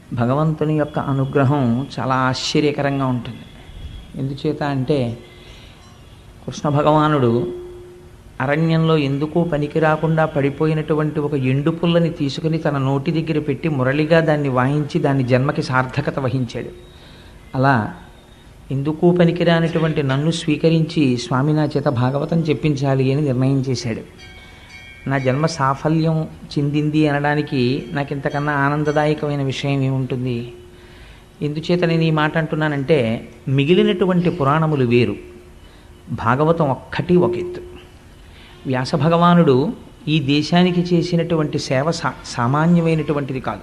భగవంతుని యొక్క అనుగ్రహం చాలా ఆశ్చర్యకరంగా ఉంటుంది ఎందుచేత అంటే కృష్ణ భగవానుడు అరణ్యంలో ఎందుకు పనికి రాకుండా పడిపోయినటువంటి ఒక ఎండు పుల్లని తీసుకుని తన నోటి దగ్గర పెట్టి మురళిగా దాన్ని వాయించి దాని జన్మకి సార్థకత వహించాడు అలా ఎందుకు పనికిరానటువంటి నన్ను స్వీకరించి స్వామి నా చేత భాగవతం చెప్పించాలి అని నిర్ణయం చేశాడు నా జన్మ సాఫల్యం చెందింది అనడానికి నాకు ఇంతకన్నా ఆనందదాయకమైన విషయం ఏముంటుంది ఎందుచేత నేను ఈ మాట అంటున్నానంటే మిగిలినటువంటి పురాణములు వేరు భాగవతం ఒక్కటి ఒక ఎత్తు వ్యాస భగవానుడు ఈ దేశానికి చేసినటువంటి సేవ సా సామాన్యమైనటువంటిది కాదు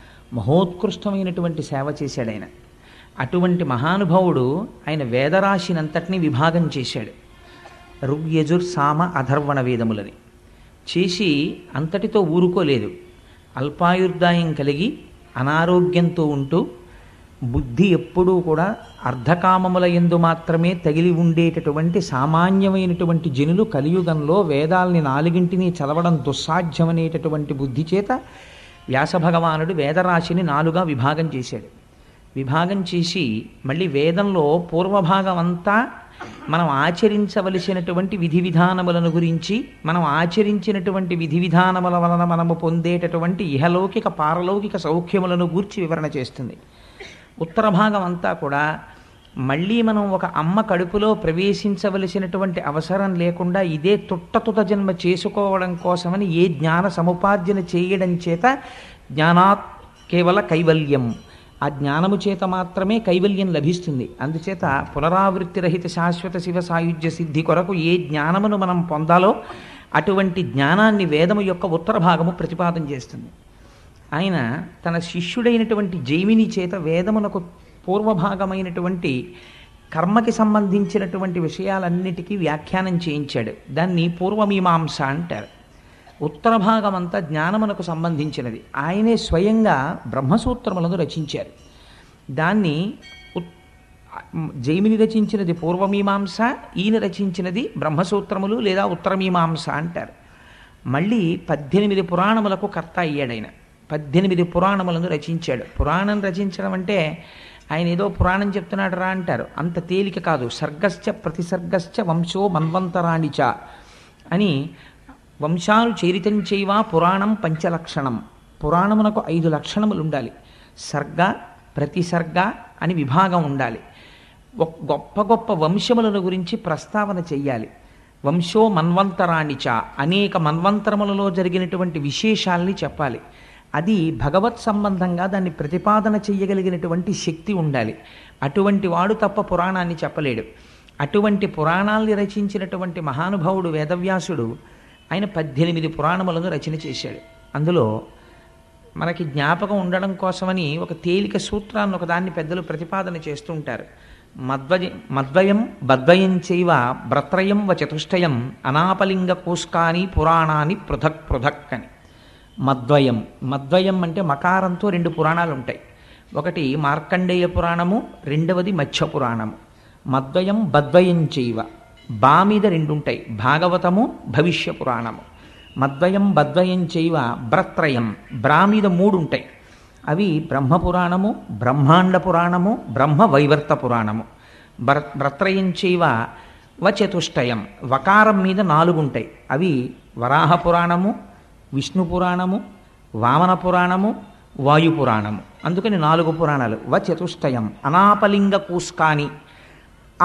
మహోత్కృష్టమైనటువంటి సేవ చేశాడు ఆయన అటువంటి మహానుభావుడు ఆయన వేదరాశినంతటినీ విభాగం చేశాడు ఋగ్యజుర్ సామ అధర్వణ వేదములని చేసి అంతటితో ఊరుకోలేదు అల్పాయుర్దాయం కలిగి అనారోగ్యంతో ఉంటూ బుద్ధి ఎప్పుడూ కూడా అర్ధకామముల ఎందు మాత్రమే తగిలి ఉండేటటువంటి సామాన్యమైనటువంటి జనులు కలియుగంలో వేదాల్ని నాలుగింటిని చదవడం దుస్సాధ్యమనేటటువంటి బుద్ధి చేత వ్యాస భగవానుడు వేదరాశిని నాలుగా విభాగం చేశాడు విభాగం చేసి మళ్ళీ వేదంలో పూర్వభాగం అంతా మనం ఆచరించవలసినటువంటి విధి విధానములను గురించి మనం ఆచరించినటువంటి విధి విధానముల వలన మనము పొందేటటువంటి ఇహలౌకిక పారలౌకిక సౌఖ్యములను గూర్చి వివరణ చేస్తుంది ఉత్తర భాగం అంతా కూడా మళ్ళీ మనం ఒక అమ్మ కడుపులో ప్రవేశించవలసినటువంటి అవసరం లేకుండా ఇదే తుట్టతుత జన్మ చేసుకోవడం కోసమని ఏ జ్ఞాన సముపార్జన చేయడం చేత జ్ఞానాత్ కేవల కైవల్యం ఆ జ్ఞానము చేత మాత్రమే కైవల్యం లభిస్తుంది అందుచేత పునరావృత్తి రహిత శాశ్వత శివ సాయుధ్య సిద్ధి కొరకు ఏ జ్ఞానమును మనం పొందాలో అటువంటి జ్ఞానాన్ని వేదము యొక్క ఉత్తర భాగము ప్రతిపాదన చేస్తుంది ఆయన తన శిష్యుడైనటువంటి జైమిని చేత వేదమునకు పూర్వభాగమైనటువంటి కర్మకి సంబంధించినటువంటి విషయాలన్నిటికీ వ్యాఖ్యానం చేయించాడు దాన్ని పూర్వమీమాంస అంటారు ఉత్తర భాగం అంతా జ్ఞానమునకు సంబంధించినది ఆయనే స్వయంగా బ్రహ్మసూత్రములను రచించారు దాన్ని ఉత్- జైమిని రచించినది పూర్వమీమాంస ఈయన రచించినది బ్రహ్మసూత్రములు లేదా ఉత్తరమీమాంస అంటారు మళ్ళీ పద్దెనిమిది పురాణములకు కర్త అయ్యాడు ఆయన పద్దెనిమిది పురాణములను రచించాడు పురాణం రచించడం అంటే ఆయన ఏదో పురాణం చెప్తున్నాడు రా అంటారు అంత తేలిక కాదు సర్గశ్చ ప్రతిసర్గశ్చ వంశో మన్వంతరాణిచ అని వంశాలు చరితం చేయవా పురాణం పంచలక్షణం పురాణమునకు ఐదు లక్షణములు ఉండాలి సర్గ ప్రతిసర్గ అని విభాగం ఉండాలి ఒక గొప్ప గొప్ప వంశములను గురించి ప్రస్తావన చెయ్యాలి వంశో మన్వంతరాణిచ అనేక మన్వంతరములలో జరిగినటువంటి విశేషాల్ని చెప్పాలి అది భగవత్ సంబంధంగా దాన్ని ప్రతిపాదన చెయ్యగలిగినటువంటి శక్తి ఉండాలి అటువంటి వాడు తప్ప పురాణాన్ని చెప్పలేడు అటువంటి పురాణాల్ని రచించినటువంటి మహానుభావుడు వేదవ్యాసుడు ఆయన పద్దెనిమిది పురాణములను రచన చేశాడు అందులో మనకి జ్ఞాపకం ఉండడం కోసమని ఒక తేలిక సూత్రాన్ని ఒకదాన్ని పెద్దలు ప్రతిపాదన చేస్తూ ఉంటారు మద్వయ మద్వయం బద్వయం చైవ భ్రత్రయం వ చతుష్టయం అనాపలింగ కోస్కాని పురాణాన్ని పృథక్ పృథక్ అని మద్వయం మద్వయం అంటే మకారంతో రెండు పురాణాలు ఉంటాయి ఒకటి మార్కండేయ పురాణము రెండవది మత్స్య పురాణము మద్వయం బద్వయం చైవ బా మీద రెండు ఉంటాయి భాగవతము భవిష్య పురాణము మద్వయం బద్వయం చైవ బ్రత్రయం బ్రా మీద మూడు ఉంటాయి అవి బ్రహ్మపురాణము బ్రహ్మాండ పురాణము బ్రహ్మ వైవర్త పురాణము బ్ర బ్రత్రయం చైవ వచతుష్టయం వకారం మీద నాలుగు ఉంటాయి అవి వరాహ పురాణము విష్ణు పురాణము వామన పురాణము వాయు పురాణము అందుకని నాలుగు పురాణాలు వచతుష్టయం అనాపలింగ కూస్కాని ఆ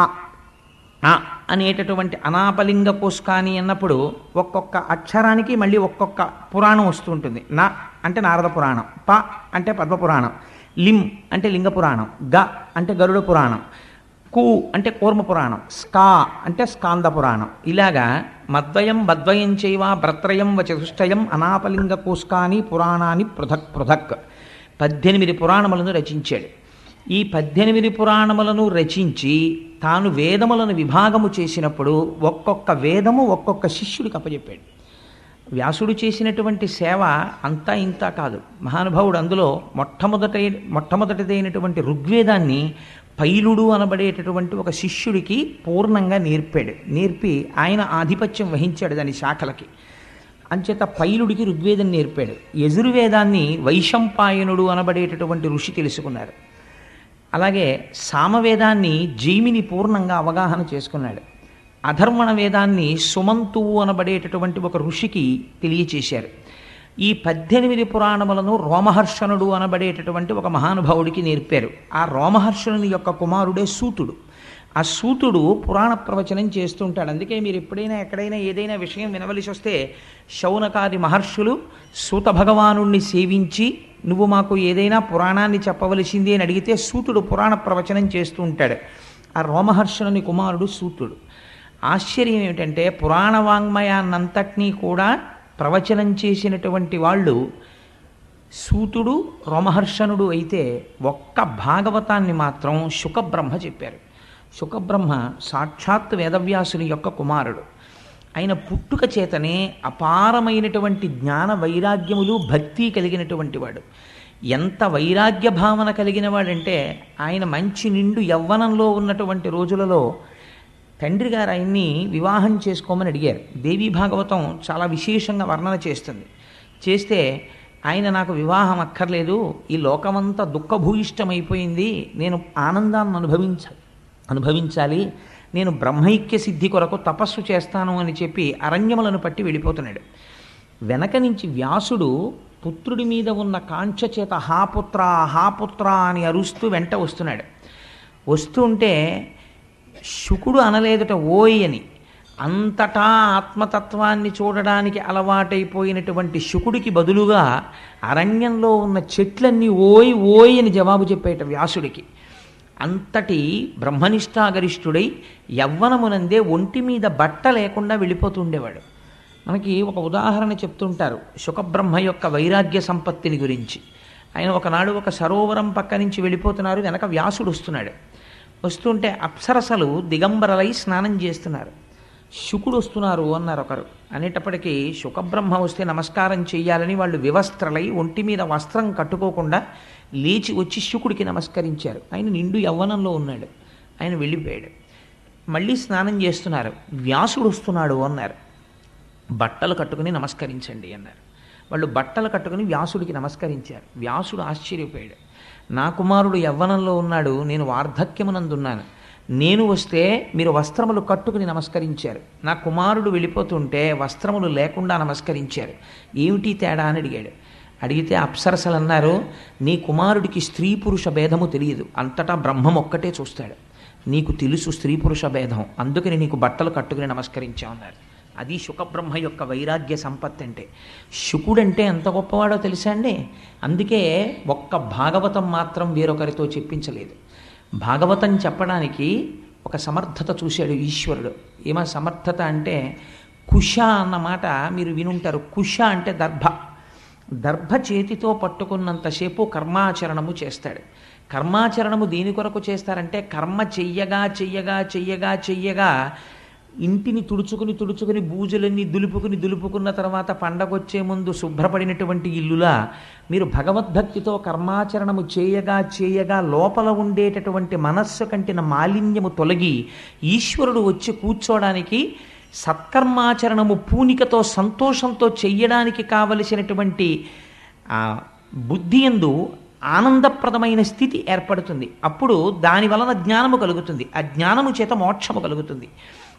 ఆ అనేటటువంటి అనాపలింగ కోస్కాని అన్నప్పుడు ఒక్కొక్క అక్షరానికి మళ్ళీ ఒక్కొక్క పురాణం వస్తూ ఉంటుంది నా అంటే నారద పురాణం ప అంటే పద్మపురాణం లిం అంటే లింగ పురాణం గ అంటే గరుడ పురాణం కు అంటే కూర్మ పురాణం స్కా అంటే స్కాంద పురాణం ఇలాగా మద్వయం బద్వయం చైవ భ్రత్రయం వ చతుష్టయం అనాపలింగ కోస్కాని పురాణాన్ని పృథక్ పృథక్ పద్దెనిమిది పురాణములను రచించాడు ఈ పద్దెనిమిది పురాణములను రచించి తాను వేదములను విభాగము చేసినప్పుడు ఒక్కొక్క వేదము ఒక్కొక్క శిష్యుడికి అప్పచెప్పాడు వ్యాసుడు చేసినటువంటి సేవ అంతా ఇంత కాదు మహానుభావుడు అందులో మొట్టమొదటి మొట్టమొదటిదైనటువంటి ఋగ్వేదాన్ని పైలుడు అనబడేటటువంటి ఒక శిష్యుడికి పూర్ణంగా నేర్పాడు నేర్పి ఆయన ఆధిపత్యం వహించాడు దాని శాఖలకి అంచేత పైలుడికి ఋగ్వేదం నేర్పాడు యజుర్వేదాన్ని వైశంపాయనుడు అనబడేటటువంటి ఋషి తెలుసుకున్నారు అలాగే సామవేదాన్ని జైమిని పూర్ణంగా అవగాహన చేసుకున్నాడు అధర్వణ వేదాన్ని సుమంతువు అనబడేటటువంటి ఒక ఋషికి తెలియచేశారు ఈ పద్దెనిమిది పురాణములను రోమహర్షణుడు అనబడేటటువంటి ఒక మహానుభావుడికి నేర్పారు ఆ రోమహర్షణుని యొక్క కుమారుడే సూతుడు ఆ సూతుడు పురాణ ప్రవచనం చేస్తుంటాడు అందుకే మీరు ఎప్పుడైనా ఎక్కడైనా ఏదైనా విషయం వినవలసి వస్తే శౌనకాది మహర్షులు సూత భగవానుణ్ణి సేవించి నువ్వు మాకు ఏదైనా పురాణాన్ని చెప్పవలసింది అని అడిగితే సూతుడు పురాణ ప్రవచనం చేస్తూ ఉంటాడు ఆ రోమహర్షణుని కుమారుడు సూతుడు ఆశ్చర్యం ఏమిటంటే పురాణ వాంగ్మయాన్నంతటినీ కూడా ప్రవచనం చేసినటువంటి వాళ్ళు సూతుడు రోమహర్షణుడు అయితే ఒక్క భాగవతాన్ని మాత్రం శుకబ్రహ్మ చెప్పారు శుకబ్రహ్మ సాక్షాత్ వేదవ్యాసుని యొక్క కుమారుడు ఆయన పుట్టుక చేతనే అపారమైనటువంటి జ్ఞాన వైరాగ్యములు భక్తి కలిగినటువంటి వాడు ఎంత వైరాగ్య భావన కలిగిన వాడంటే ఆయన మంచి నిండు యవ్వనంలో ఉన్నటువంటి రోజులలో తండ్రి గారు ఆయన్ని వివాహం చేసుకోమని అడిగారు దేవీ భాగవతం చాలా విశేషంగా వర్ణన చేస్తుంది చేస్తే ఆయన నాకు వివాహం అక్కర్లేదు ఈ లోకమంతా దుఃఖభూయిష్టమైపోయింది నేను ఆనందాన్ని అనుభవించాలి అనుభవించాలి నేను బ్రహ్మైక్య సిద్ధి కొరకు తపస్సు చేస్తాను అని చెప్పి అరణ్యములను పట్టి వెళ్ళిపోతున్నాడు వెనక నుంచి వ్యాసుడు పుత్రుడి మీద ఉన్న కాంక్ష చేత హాపుత్ర హాపుత్ర అని అరుస్తూ వెంట వస్తున్నాడు వస్తుంటే శుకుడు అనలేదుట ఓయ్ అని అంతటా ఆత్మతత్వాన్ని చూడడానికి అలవాటైపోయినటువంటి శుకుడికి బదులుగా అరణ్యంలో ఉన్న చెట్లన్నీ ఓయ్ ఓయ్ అని జవాబు చెప్పేట వ్యాసుడికి అంతటి బ్రహ్మనిష్టాగరిష్ఠుడై యవ్వనమునందే ఒంటి మీద బట్ట లేకుండా వెళ్ళిపోతుండేవాడు మనకి ఒక ఉదాహరణ చెప్తుంటారు శుకబ్రహ్మ యొక్క వైరాగ్య సంపత్తిని గురించి ఆయన ఒకనాడు ఒక సరోవరం పక్క నుంచి వెళ్ళిపోతున్నారు వెనక వ్యాసుడు వస్తున్నాడు వస్తుంటే అప్సరసలు దిగంబరలై స్నానం చేస్తున్నారు శుకుడు వస్తున్నారు అన్నారు ఒకరు అనేటప్పటికీ శుకబ్రహ్మ వస్తే నమస్కారం చేయాలని వాళ్ళు వివస్త్రలై ఒంటి మీద వస్త్రం కట్టుకోకుండా లేచి వచ్చి శుకుడికి నమస్కరించారు ఆయన నిండు యవ్వనంలో ఉన్నాడు ఆయన వెళ్ళిపోయాడు మళ్ళీ స్నానం చేస్తున్నారు వ్యాసుడు వస్తున్నాడు అన్నారు బట్టలు కట్టుకుని నమస్కరించండి అన్నారు వాళ్ళు బట్టలు కట్టుకుని వ్యాసుడికి నమస్కరించారు వ్యాసుడు ఆశ్చర్యపోయాడు నా కుమారుడు యవ్వనంలో ఉన్నాడు నేను వార్ధక్యమునందున్నాను నేను వస్తే మీరు వస్త్రములు కట్టుకుని నమస్కరించారు నా కుమారుడు వెళ్ళిపోతుంటే వస్త్రములు లేకుండా నమస్కరించారు ఏమిటి తేడా అని అడిగాడు అడిగితే అప్సరసలు అన్నారు నీ కుమారుడికి స్త్రీ పురుష భేదము తెలియదు అంతటా బ్రహ్మం ఒక్కటే చూస్తాడు నీకు తెలుసు స్త్రీ పురుష భేదం అందుకని నీకు బట్టలు కట్టుకుని నమస్కరించామన్నారు అది శుకబ్రహ్మ యొక్క వైరాగ్య సంపత్తి అంటే శుకుడంటే ఎంత గొప్పవాడో తెలుసా అండి అందుకే ఒక్క భాగవతం మాత్రం వేరొకరితో చెప్పించలేదు భాగవతం చెప్పడానికి ఒక సమర్థత చూశాడు ఈశ్వరుడు ఏమా సమర్థత అంటే కుష అన్నమాట మీరు వినుంటారు కుష అంటే దర్భ దర్భ చేతితో పట్టుకున్నంతసేపు కర్మాచరణము చేస్తాడు కర్మాచరణము దేని కొరకు చేస్తారంటే కర్మ చెయ్యగా చెయ్యగా చెయ్యగా చెయ్యగా ఇంటిని తుడుచుకుని తుడుచుకుని బూజులన్నీ దులుపుకుని దులుపుకున్న తర్వాత పండగొచ్చే ముందు శుభ్రపడినటువంటి ఇల్లులా మీరు భగవద్భక్తితో కర్మాచరణము చేయగా చేయగా లోపల ఉండేటటువంటి మనస్సు కంటిన మాలిన్యము తొలగి ఈశ్వరుడు వచ్చి కూర్చోడానికి సత్కర్మాచరణము పూనికతో సంతోషంతో చెయ్యడానికి కావలసినటువంటి ఆ బుద్ధి ఎందు ఆనందప్రదమైన స్థితి ఏర్పడుతుంది అప్పుడు దాని వలన జ్ఞానము కలుగుతుంది ఆ జ్ఞానము చేత మోక్షము కలుగుతుంది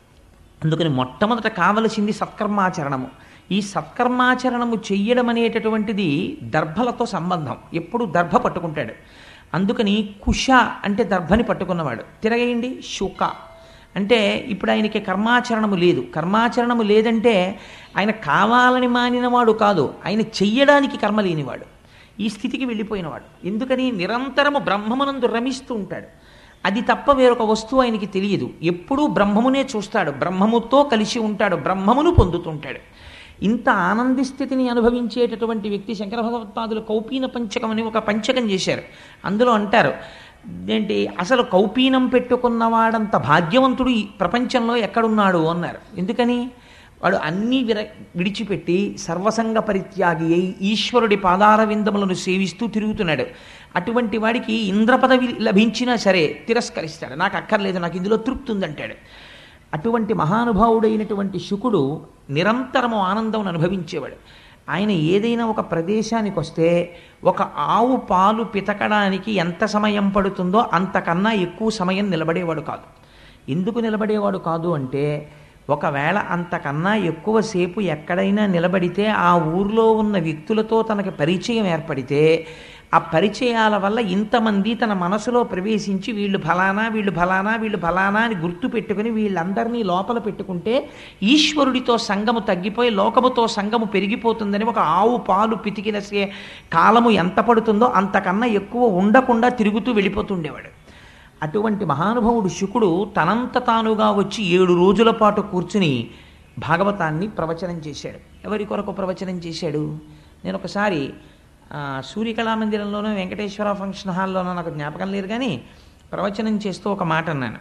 అందుకని మొట్టమొదట కావలసింది సత్కర్మాచరణము ఈ సత్కర్మాచరణము చెయ్యడం అనేటటువంటిది దర్భలతో సంబంధం ఎప్పుడు దర్భ పట్టుకుంటాడు అందుకని కుష అంటే దర్భని పట్టుకున్నవాడు తిరగేయండి శుక అంటే ఇప్పుడు ఆయనకి కర్మాచరణము లేదు కర్మాచరణము లేదంటే ఆయన కావాలని మానినవాడు కాదు ఆయన చెయ్యడానికి కర్మ లేనివాడు ఈ స్థితికి వెళ్ళిపోయినవాడు ఎందుకని నిరంతరము బ్రహ్మమునందు రమిస్తూ ఉంటాడు అది తప్ప వేరొక వస్తువు ఆయనకి తెలియదు ఎప్పుడూ బ్రహ్మమునే చూస్తాడు బ్రహ్మముతో కలిసి ఉంటాడు బ్రహ్మమును పొందుతుంటాడు ఇంత ఆనంది స్థితిని అనుభవించేటటువంటి వ్యక్తి శంకర భగవత్పాదులు కౌపీన పంచకం అని ఒక పంచకం చేశారు అందులో అంటారు ఏంటి అసలు కౌపీనం పెట్టుకున్నవాడంత భాగ్యవంతుడు ఈ ప్రపంచంలో ఎక్కడున్నాడు అన్నారు ఎందుకని వాడు అన్నీ విర విడిచిపెట్టి సర్వసంగ పరిత్యాగి అయి ఈశ్వరుడి పాదార విందములను సేవిస్తూ తిరుగుతున్నాడు అటువంటి వాడికి ఇంద్ర పదవి లభించినా సరే తిరస్కరిస్తాడు నాకు అక్కర్లేదు నాకు ఇందులో తృప్తి ఉందంటాడు అటువంటి మహానుభావుడైనటువంటి శుకుడు నిరంతరము ఆనందం అనుభవించేవాడు ఆయన ఏదైనా ఒక ప్రదేశానికి వస్తే ఒక ఆవు పాలు పితకడానికి ఎంత సమయం పడుతుందో అంతకన్నా ఎక్కువ సమయం నిలబడేవాడు కాదు ఎందుకు నిలబడేవాడు కాదు అంటే ఒకవేళ అంతకన్నా ఎక్కువసేపు ఎక్కడైనా నిలబడితే ఆ ఊర్లో ఉన్న వ్యక్తులతో తనకి పరిచయం ఏర్పడితే ఆ పరిచయాల వల్ల ఇంతమంది తన మనసులో ప్రవేశించి వీళ్ళు ఫలానా వీళ్ళు ఫలానా వీళ్ళు ఫలానా అని గుర్తు పెట్టుకుని వీళ్ళందరినీ లోపల పెట్టుకుంటే ఈశ్వరుడితో సంగము తగ్గిపోయి లోకముతో సంగము పెరిగిపోతుందని ఒక ఆవు పాలు పితికిన సే- కాలము ఎంత పడుతుందో అంతకన్నా ఎక్కువ ఉండకుండా తిరుగుతూ వెళ్ళిపోతుండేవాడు అటువంటి మహానుభావుడు శుకుడు తనంత తానుగా వచ్చి ఏడు రోజుల పాటు కూర్చుని భాగవతాన్ని ప్రవచనం చేశాడు ఎవరి కొరకు ప్రవచనం చేశాడు నేను ఒకసారి ఆ, సూర్యకళా మందిరంలోనూ వెంకటేశ్వర ఫంక్షన్ హాల్లోనూ నాకు జ్ఞాపకం లేదు కానీ ప్రవచనం చేస్తూ ఒక మాట అన్నాను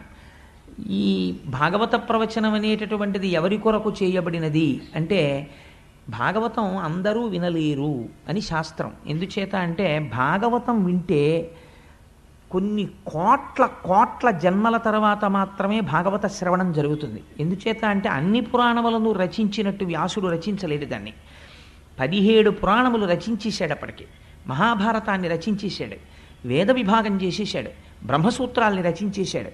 ఈ భాగవత ప్రవచనం అనేటటువంటిది ఎవరి కొరకు చేయబడినది అంటే భాగవతం అందరూ వినలేరు అని శాస్త్రం ఎందుచేత అంటే భాగవతం వింటే కొన్ని కోట్ల కోట్ల జన్మల తర్వాత మాత్రమే భాగవత శ్రవణం జరుగుతుంది ఎందుచేత అంటే అన్ని పురాణములను రచించినట్టు వ్యాసుడు రచించలేడు దాన్ని పదిహేడు పురాణములు రచించేశాడు అప్పటికి మహాభారతాన్ని రచించేశాడు వేద విభాగం చేసేశాడు బ్రహ్మసూత్రాల్ని రచించేశాడు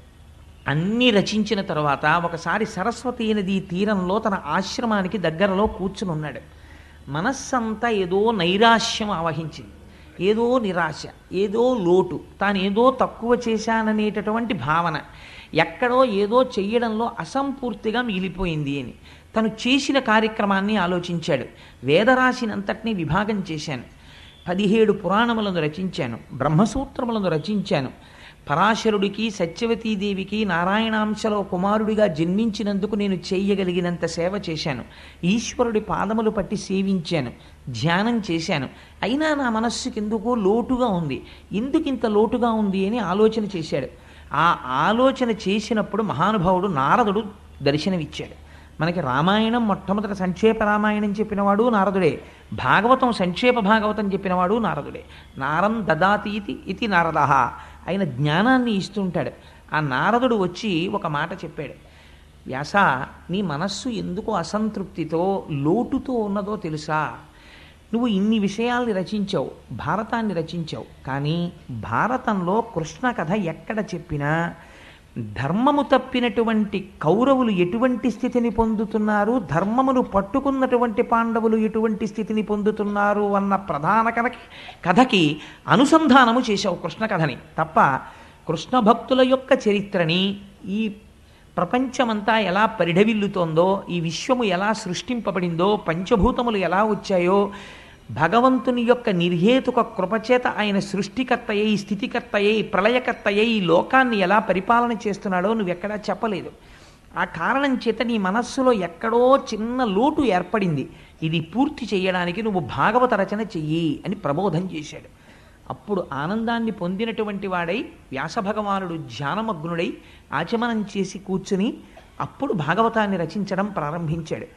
అన్నీ రచించిన తర్వాత ఒకసారి సరస్వతీ నదీ తీరంలో తన ఆశ్రమానికి దగ్గరలో కూర్చుని ఉన్నాడు మనస్సంతా ఏదో నైరాశ్యం ఆవహించింది ఏదో నిరాశ ఏదో లోటు తాను ఏదో తక్కువ చేశాననేటటువంటి భావన ఎక్కడో ఏదో చెయ్యడంలో అసంపూర్తిగా మిగిలిపోయింది అని తను చేసిన కార్యక్రమాన్ని ఆలోచించాడు వేదరాశినంతటినీ విభాగం చేశాను పదిహేడు పురాణములను రచించాను బ్రహ్మసూత్రములను రచించాను పరాశరుడికి సత్యవతీదేవికి నారాయణాంశలో కుమారుడిగా జన్మించినందుకు నేను చేయగలిగినంత సేవ చేశాను ఈశ్వరుడి పాదములు పట్టి సేవించాను ధ్యానం చేశాను అయినా నా మనస్సుకి ఎందుకో లోటుగా ఉంది ఎందుకు ఇంత లోటుగా ఉంది అని ఆలోచన చేశాడు ఆ ఆలోచన చేసినప్పుడు మహానుభావుడు నారదుడు దర్శనమిచ్చాడు మనకి రామాయణం మొట్టమొదట సంక్షేప రామాయణం చెప్పినవాడు నారదుడే భాగవతం సంక్షేప భాగవతం చెప్పినవాడు నారదుడే నారం దదాతీతి ఇది నారద ఆయన జ్ఞానాన్ని ఇస్తుంటాడు ఆ నారదుడు వచ్చి ఒక మాట చెప్పాడు వ్యాస నీ మనస్సు ఎందుకు అసంతృప్తితో లోటుతో ఉన్నదో తెలుసా నువ్వు ఇన్ని విషయాల్ని రచించావు భారతాన్ని రచించావు కానీ భారతంలో కృష్ణ కథ ఎక్కడ చెప్పినా ధర్మము తప్పినటువంటి కౌరవులు ఎటువంటి స్థితిని పొందుతున్నారు ధర్మమును పట్టుకున్నటువంటి పాండవులు ఎటువంటి స్థితిని పొందుతున్నారు అన్న ప్రధాన కథకి కథకి అనుసంధానము చేశావు కృష్ణ కథని తప్ప కృష్ణ భక్తుల యొక్క చరిత్రని ఈ ప్రపంచమంతా ఎలా పరిఢవిల్లుతోందో ఈ విశ్వము ఎలా సృష్టింపబడిందో పంచభూతములు ఎలా వచ్చాయో భగవంతుని యొక్క నిర్హేతుక కృపచేత ఆయన సృష్టికర్తయ్యి స్థితికర్తయ్యి ప్రళయకర్తయ్యి ఈ లోకాన్ని ఎలా పరిపాలన చేస్తున్నాడో నువ్వెక్కడా చెప్పలేదు ఆ కారణం చేత నీ మనస్సులో ఎక్కడో చిన్న లోటు ఏర్పడింది ఇది పూర్తి చేయడానికి నువ్వు భాగవత రచన చెయ్యి అని ప్రబోధం చేశాడు అప్పుడు ఆనందాన్ని పొందినటువంటి వాడై వ్యాసభగవానుడు ధ్యానమగ్నుడై ఆచమనం చేసి కూర్చుని అప్పుడు భాగవతాన్ని రచించడం ప్రారంభించాడు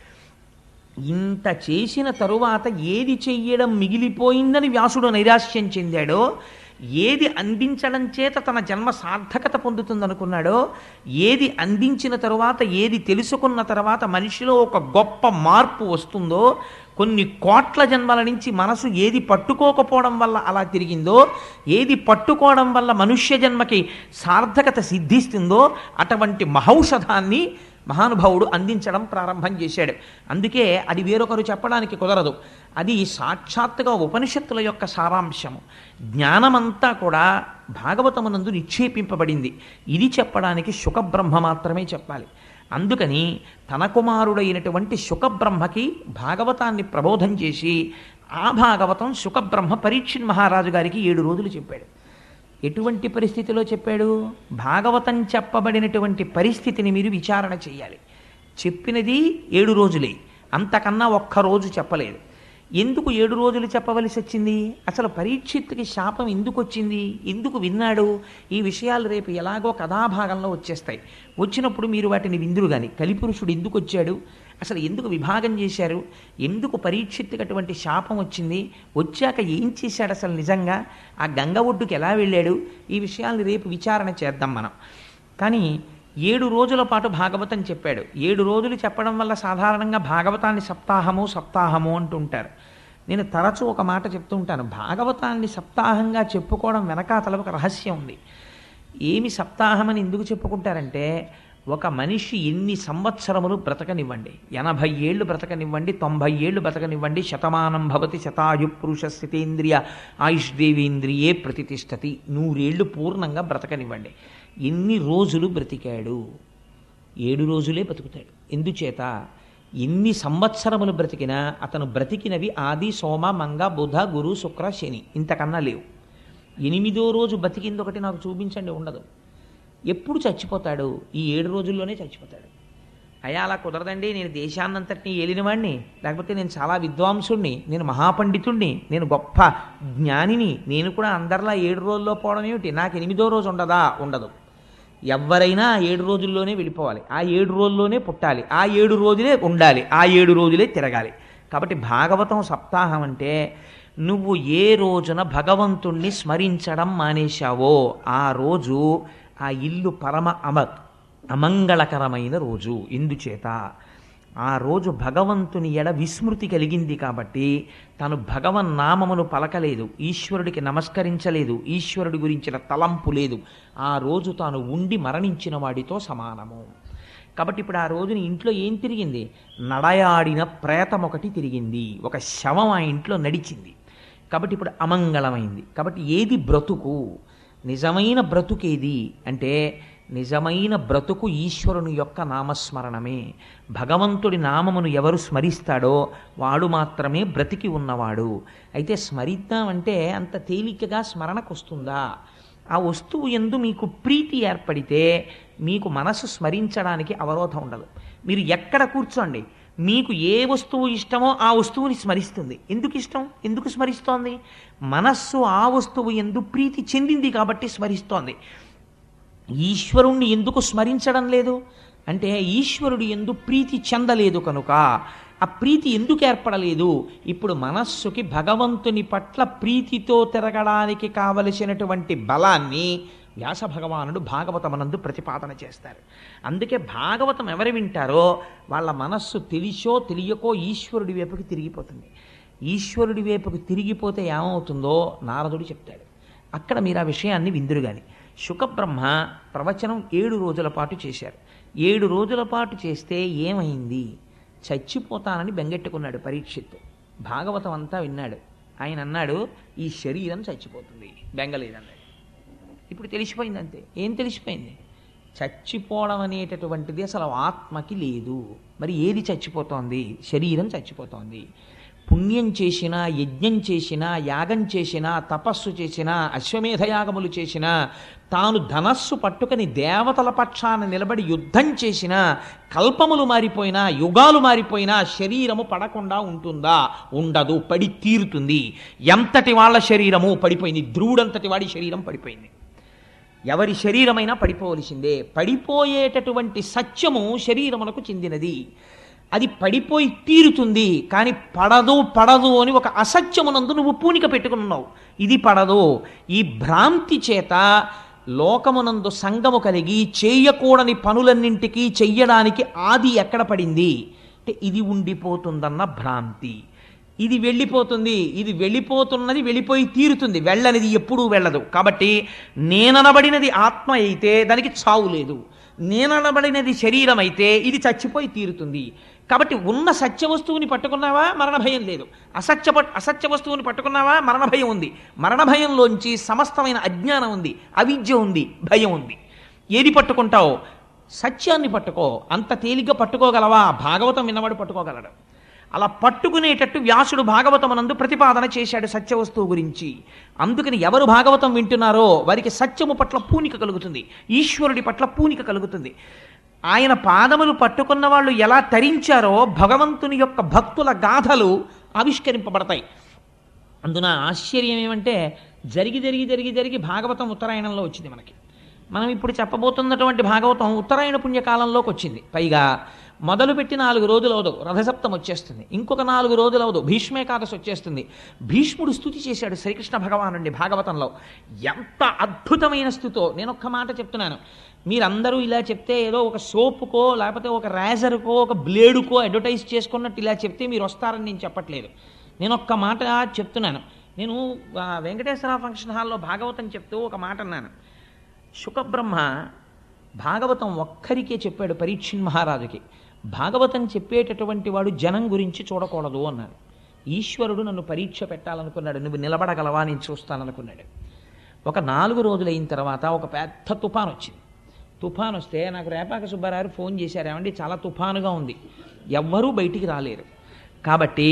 ఇంత చేసిన తరువాత ఏది చెయ్యడం మిగిలిపోయిందని వ్యాసుడు నైరాశ్యం చెందాడో ఏది అందించడం చేత తన జన్మ సార్థకత పొందుతుందనుకున్నాడో ఏది అందించిన తరువాత ఏది తెలుసుకున్న తర్వాత మనిషిలో ఒక గొప్ప మార్పు వస్తుందో కొన్ని కోట్ల జన్మల నుంచి మనసు ఏది పట్టుకోకపోవడం వల్ల అలా తిరిగిందో ఏది పట్టుకోవడం వల్ల మనుష్య జన్మకి సార్థకత సిద్ధిస్తుందో అటువంటి మహౌషధాన్ని మహానుభావుడు అందించడం ప్రారంభం చేశాడు అందుకే అది వేరొకరు చెప్పడానికి కుదరదు అది సాక్షాత్తుగా ఉపనిషత్తుల యొక్క సారాంశము జ్ఞానమంతా కూడా భాగవతమునందు నిక్షేపింపబడింది ఇది చెప్పడానికి శుకబ్రహ్మ మాత్రమే చెప్పాలి అందుకని తన కుమారుడైనటువంటి శుకబ్రహ్మకి భాగవతాన్ని ప్రబోధం చేసి ఆ భాగవతం శుకబ్రహ్మ పరీక్షిన్ మహారాజు గారికి ఏడు రోజులు చెప్పాడు ఎటువంటి పరిస్థితిలో చెప్పాడు భాగవతం చెప్పబడినటువంటి పరిస్థితిని మీరు విచారణ చేయాలి చెప్పినది ఏడు రోజులే అంతకన్నా ఒక్క రోజు చెప్పలేదు ఎందుకు ఏడు రోజులు చెప్పవలసి వచ్చింది అసలు పరీక్షిత్తుకి శాపం ఎందుకు వచ్చింది ఎందుకు విన్నాడు ఈ విషయాలు రేపు ఎలాగో కథాభాగంలో వచ్చేస్తాయి వచ్చినప్పుడు మీరు వాటిని విందురు కానీ కలిపురుషుడు ఎందుకు వచ్చాడు అసలు ఎందుకు విభాగం చేశారు ఎందుకు పరీక్షిత్తుకు అటువంటి శాపం వచ్చింది వచ్చాక ఏం చేశాడు అసలు నిజంగా ఆ గంగ ఒడ్డుకి ఎలా వెళ్ళాడు ఈ విషయాల్ని రేపు విచారణ చేద్దాం మనం కానీ ఏడు రోజుల పాటు భాగవతం చెప్పాడు ఏడు రోజులు చెప్పడం వల్ల సాధారణంగా భాగవతాన్ని సప్తాహము సప్తాహము అంటుంటారు నేను తరచూ ఒక మాట చెప్తూ ఉంటాను భాగవతాన్ని సప్తాహంగా చెప్పుకోవడం వెనకాతల ఒక రహస్యం ఉంది ఏమి సప్తాహం అని ఎందుకు చెప్పుకుంటారంటే ఒక మనిషి ఎన్ని సంవత్సరములు బ్రతకనివ్వండి ఎనభై ఏళ్ళు బ్రతకనివ్వండి తొంభై ఏళ్ళు బ్రతకనివ్వండి శతమానం భవతి శతాయు పురుష స్థితేంద్రియ ఆయుష్ దేవేంద్రియే ప్రతిష్టతి నూరేళ్లు పూర్ణంగా బ్రతకనివ్వండి ఎన్ని రోజులు బ్రతికాడు ఏడు రోజులే బతుకుతాడు ఎందుచేత ఎన్ని సంవత్సరములు బ్రతికినా అతను బ్రతికినవి ఆది సోమ మంగ బుధ గురు శుక్ర శని ఇంతకన్నా లేవు ఎనిమిదో రోజు బతికింది ఒకటి నాకు చూపించండి ఉండదు ఎప్పుడు చచ్చిపోతాడు ఈ ఏడు రోజుల్లోనే చచ్చిపోతాడు అయ్యా అలా కుదరదండి నేను దేశాన్నంతటినీ ఏలినవాణ్ణి లేకపోతే నేను చాలా విద్వాంసుణ్ణి నేను మహాపండితుణ్ణి నేను గొప్ప జ్ఞానిని నేను కూడా అందరిలా ఏడు రోజుల్లో పోవడం ఏమిటి నాకు ఎనిమిదో రోజు ఉండదా ఉండదు ఎవరైనా ఆ ఏడు రోజుల్లోనే వెళ్ళిపోవాలి ఆ ఏడు రోజుల్లోనే పుట్టాలి ఆ ఏడు రోజులే ఉండాలి ఆ ఏడు రోజులే తిరగాలి కాబట్టి భాగవతం సప్తాహం అంటే నువ్వు ఏ రోజున భగవంతుణ్ణి స్మరించడం మానేశావో ఆ రోజు ఆ ఇల్లు పరమ అమ అమంగళకరమైన రోజు ఎందుచేత ఆ రోజు భగవంతుని ఎడ విస్మృతి కలిగింది కాబట్టి తను భగవన్ నామమును పలకలేదు ఈశ్వరుడికి నమస్కరించలేదు ఈశ్వరుడి గురించిన తలంపు లేదు ఆ రోజు తాను ఉండి మరణించిన వాడితో సమానము కాబట్టి ఇప్పుడు ఆ రోజున ఇంట్లో ఏం తిరిగింది నడయాడిన ప్రేతం ఒకటి తిరిగింది ఒక శవం ఆ ఇంట్లో నడిచింది కాబట్టి ఇప్పుడు అమంగళమైంది కాబట్టి ఏది బ్రతుకు నిజమైన బ్రతుకేది అంటే నిజమైన బ్రతుకు ఈశ్వరుని యొక్క నామస్మరణమే భగవంతుడి నామమును ఎవరు స్మరిస్తాడో వాడు మాత్రమే బ్రతికి ఉన్నవాడు అయితే స్మరిద్దామంటే అంత తేలికగా స్మరణకు వస్తుందా ఆ వస్తువు ఎందు మీకు ప్రీతి ఏర్పడితే మీకు మనసు స్మరించడానికి అవరోధం ఉండదు మీరు ఎక్కడ కూర్చోండి మీకు ఏ వస్తువు ఇష్టమో ఆ వస్తువుని స్మరిస్తుంది ఎందుకు ఇష్టం ఎందుకు స్మరిస్తోంది మనస్సు ఆ వస్తువు ఎందు ప్రీతి చెందింది కాబట్టి స్మరిస్తోంది ఈశ్వరుణ్ణి ఎందుకు స్మరించడం లేదు అంటే ఈశ్వరుడు ఎందు ప్రీతి చెందలేదు కనుక ఆ ప్రీతి ఎందుకు ఏర్పడలేదు ఇప్పుడు మనస్సుకి భగవంతుని పట్ల ప్రీతితో తిరగడానికి కావలసినటువంటి బలాన్ని వ్యాస భగవానుడు భాగవతమనందు ప్రతిపాదన చేస్తారు అందుకే భాగవతం ఎవరు వింటారో వాళ్ళ మనస్సు తెలిసో తెలియకో ఈశ్వరుడి వైపుకి తిరిగిపోతుంది ఈశ్వరుడి వైపుకి తిరిగిపోతే ఏమవుతుందో నారదుడు చెప్తాడు అక్కడ మీరు ఆ విషయాన్ని విందురు గాని శుకబ్రహ్మ ప్రవచనం ఏడు రోజుల పాటు చేశారు ఏడు రోజుల పాటు చేస్తే ఏమైంది చచ్చిపోతానని బెంగెట్టుకున్నాడు పరీక్షిత్ భాగవతం అంతా విన్నాడు ఆయన అన్నాడు ఈ శరీరం చచ్చిపోతుంది బెంగలేదన్నాడు ఇప్పుడు తెలిసిపోయింది అంతే ఏం తెలిసిపోయింది చచ్చిపోవడం అనేటటువంటిది అసలు ఆత్మకి లేదు మరి ఏది చచ్చిపోతోంది శరీరం చచ్చిపోతోంది పుణ్యం చేసినా యజ్ఞం చేసినా యాగం చేసినా తపస్సు చేసినా అశ్వమేధయాగములు చేసినా తాను ధనస్సు పట్టుకొని దేవతల పక్షాన నిలబడి యుద్ధం చేసినా కల్పములు మారిపోయినా యుగాలు మారిపోయినా శరీరము పడకుండా ఉంటుందా ఉండదు పడి తీరుతుంది ఎంతటి వాళ్ళ శరీరము పడిపోయింది ధ్రువుడంతటి వాడి శరీరం పడిపోయింది ఎవరి శరీరమైనా పడిపోవలసిందే పడిపోయేటటువంటి సత్యము శరీరమునకు చెందినది అది పడిపోయి తీరుతుంది కానీ పడదు పడదు అని ఒక అసత్యమునందు నువ్వు పూనిక పెట్టుకున్నావు ఇది పడదు ఈ భ్రాంతి చేత లోకమునందు సంగము కలిగి చేయకూడని పనులన్నింటికీ చెయ్యడానికి ఆది ఎక్కడ పడింది అంటే ఇది ఉండిపోతుందన్న భ్రాంతి ఇది వెళ్ళిపోతుంది ఇది వెళ్ళిపోతున్నది వెళ్ళిపోయి తీరుతుంది వెళ్ళనిది ఎప్పుడూ వెళ్ళదు కాబట్టి నేననబడినది ఆత్మ అయితే దానికి చావు లేదు నేననబడినది శరీరం అయితే ఇది చచ్చిపోయి తీరుతుంది కాబట్టి ఉన్న సత్య వస్తువుని పట్టుకున్నావా మరణ భయం లేదు అసత్య పట్- అసత్య వస్తువుని పట్టుకున్నావా మరణ భయం ఉంది మరణ భయంలోంచి సమస్తమైన అజ్ఞానం ఉంది అవిద్య ఉంది భయం ఉంది ఏది పట్టుకుంటావు సత్యాన్ని పట్టుకో అంత తేలిగ్గా పట్టుకోగలవా భాగవతం విన్నవాడు పట్టుకోగలడు అలా పట్టుకునేటట్టు వ్యాసుడు భాగవతమనందు ప్రతిపాదన చేశాడు సత్య వస్తువు గురించి అందుకని ఎవరు భాగవతం వింటున్నారో వారికి సత్యము పట్ల పూనిక కలుగుతుంది ఈశ్వరుడి పట్ల పూనిక కలుగుతుంది ఆయన పాదములు పట్టుకున్న వాళ్ళు ఎలా తరించారో భగవంతుని యొక్క భక్తుల గాథలు ఆవిష్కరింపబడతాయి అందున ఆశ్చర్యం ఏమంటే జరిగి జరిగి జరిగి జరిగి భాగవతం ఉత్తరాయణంలో వచ్చింది మనకి మనం ఇప్పుడు చెప్పబోతున్నటువంటి భాగవతం ఉత్తరాయణ పుణ్యకాలంలోకి వచ్చింది పైగా మొదలుపెట్టి నాలుగు రోజులు అవదు రథసప్తం వచ్చేస్తుంది ఇంకొక నాలుగు రోజులు అవదు భీష్మేకాదశి వచ్చేస్తుంది భీష్ముడు స్థుతి చేశాడు శ్రీకృష్ణ భగవానుడిని భాగవతంలో ఎంత అద్భుతమైన స్థుతో నేను ఒక్క మాట చెప్తున్నాను మీరందరూ ఇలా చెప్తే ఏదో ఒక సోపుకో లేకపోతే ఒక రేజర్కో ఒక బ్లేడుకో అడ్వర్టైజ్ చేసుకున్నట్టు ఇలా చెప్తే మీరు వస్తారని నేను చెప్పట్లేదు నేను ఒక్క మాట చెప్తున్నాను నేను ఆ, వెంకటేశ్వర ఫంక్షన్ హాల్లో భాగవతం చెప్తూ ఒక మాట అన్నాను శుకబ్రహ్మ భాగవతం ఒక్కరికే చెప్పాడు పరీక్షిన్ మహారాజుకి భాగవతం చెప్పేటటువంటి వాడు జనం గురించి చూడకూడదు అన్నాడు ఈశ్వరుడు నన్ను పరీక్ష పెట్టాలనుకున్నాడు నువ్వు నిలబడగలవా నేను చూస్తాననుకున్నాడు ఒక నాలుగు రోజులు అయిన తర్వాత ఒక పెద్ద తుఫాన్ వచ్చింది తుఫాన్ వస్తే నాకు రేపాక సుబ్బారావు ఫోన్ చేశారు ఏమండి చాలా తుఫానుగా ఉంది ఎవ్వరూ బయటికి రాలేరు కాబట్టి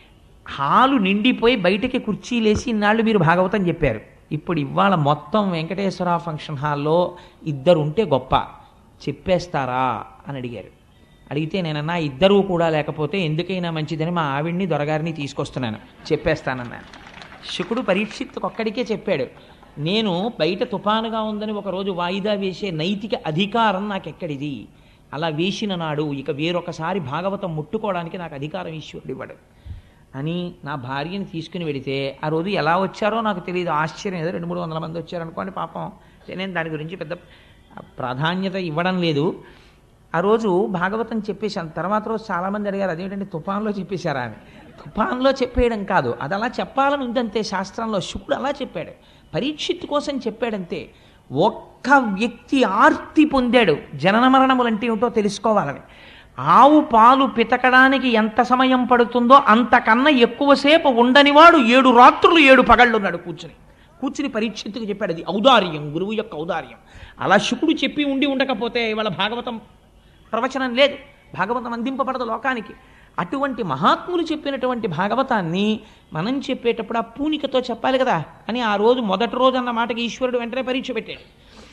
హాలు నిండిపోయి బయటికి కుర్చీలేసి ఇన్నాళ్ళు మీరు భాగవతం చెప్పారు ఇప్పుడు ఇవాళ మొత్తం వెంకటేశ్వర ఫంక్షన్ హాల్లో ఇద్దరు ఉంటే గొప్ప చెప్పేస్తారా అని అడిగారు అడిగితే నేనన్నా ఇద్దరూ కూడా లేకపోతే ఎందుకైనా మంచిదని మా ఆవిడ్ని దొరగారిని తీసుకొస్తున్నాను చెప్పేస్తానన్నాను శుకుడు పరీక్షిత్తుకు ఒక్కడికే చెప్పాడు నేను బయట తుఫానుగా ఉందని ఒకరోజు వాయిదా వేసే నైతిక అధికారం నాకెక్కడిది అలా వేసిన నాడు ఇక వేరొకసారి భాగవతం ముట్టుకోవడానికి నాకు అధికారం ఈశ్వరుడు ఇవ్వడు అని నా భార్యని తీసుకుని వెడితే ఆ రోజు ఎలా వచ్చారో నాకు తెలియదు ఆశ్చర్యం ఏదో రెండు మూడు వందల మంది వచ్చారనుకోండి పాపం నేను దాని గురించి పెద్ద ప్రాధాన్యత ఇవ్వడం లేదు ఆ రోజు భాగవతం చెప్పేశాను తర్వాత రోజు చాలామంది అడిగారు అదేంటంటే తుఫాన్లో చెప్పేశారా అని తుఫాన్లో చెప్పేయడం కాదు అది అలా చెప్పాలని ఉందంతే శాస్త్రంలో శుకుడు అలా చెప్పాడు పరీక్షిత్ కోసం చెప్పాడంతే ఒక్క వ్యక్తి ఆర్తి పొందాడు జనన మరణములంటే ఏమిటో తెలుసుకోవాలని ఆవు పాలు పితకడానికి ఎంత సమయం పడుతుందో అంతకన్నా ఎక్కువసేపు ఉండనివాడు ఏడు రాత్రులు ఏడు పగళ్ళున్నాడు కూర్చుని కూర్చుని పరీక్షిత్తుకు చెప్పాడు అది ఔదార్యం గురువు యొక్క ఔదార్యం అలా శుకుడు చెప్పి ఉండి ఉండకపోతే ఇవాళ భాగవతం ప్రవచనం లేదు భాగవతం అందింపబడదు లోకానికి అటువంటి మహాత్ములు చెప్పినటువంటి భాగవతాన్ని మనం చెప్పేటప్పుడు ఆ పూనికతో చెప్పాలి కదా అని ఆ రోజు మొదటి రోజు అన్న మాటకి ఈశ్వరుడు వెంటనే పరీక్ష పెట్టాడు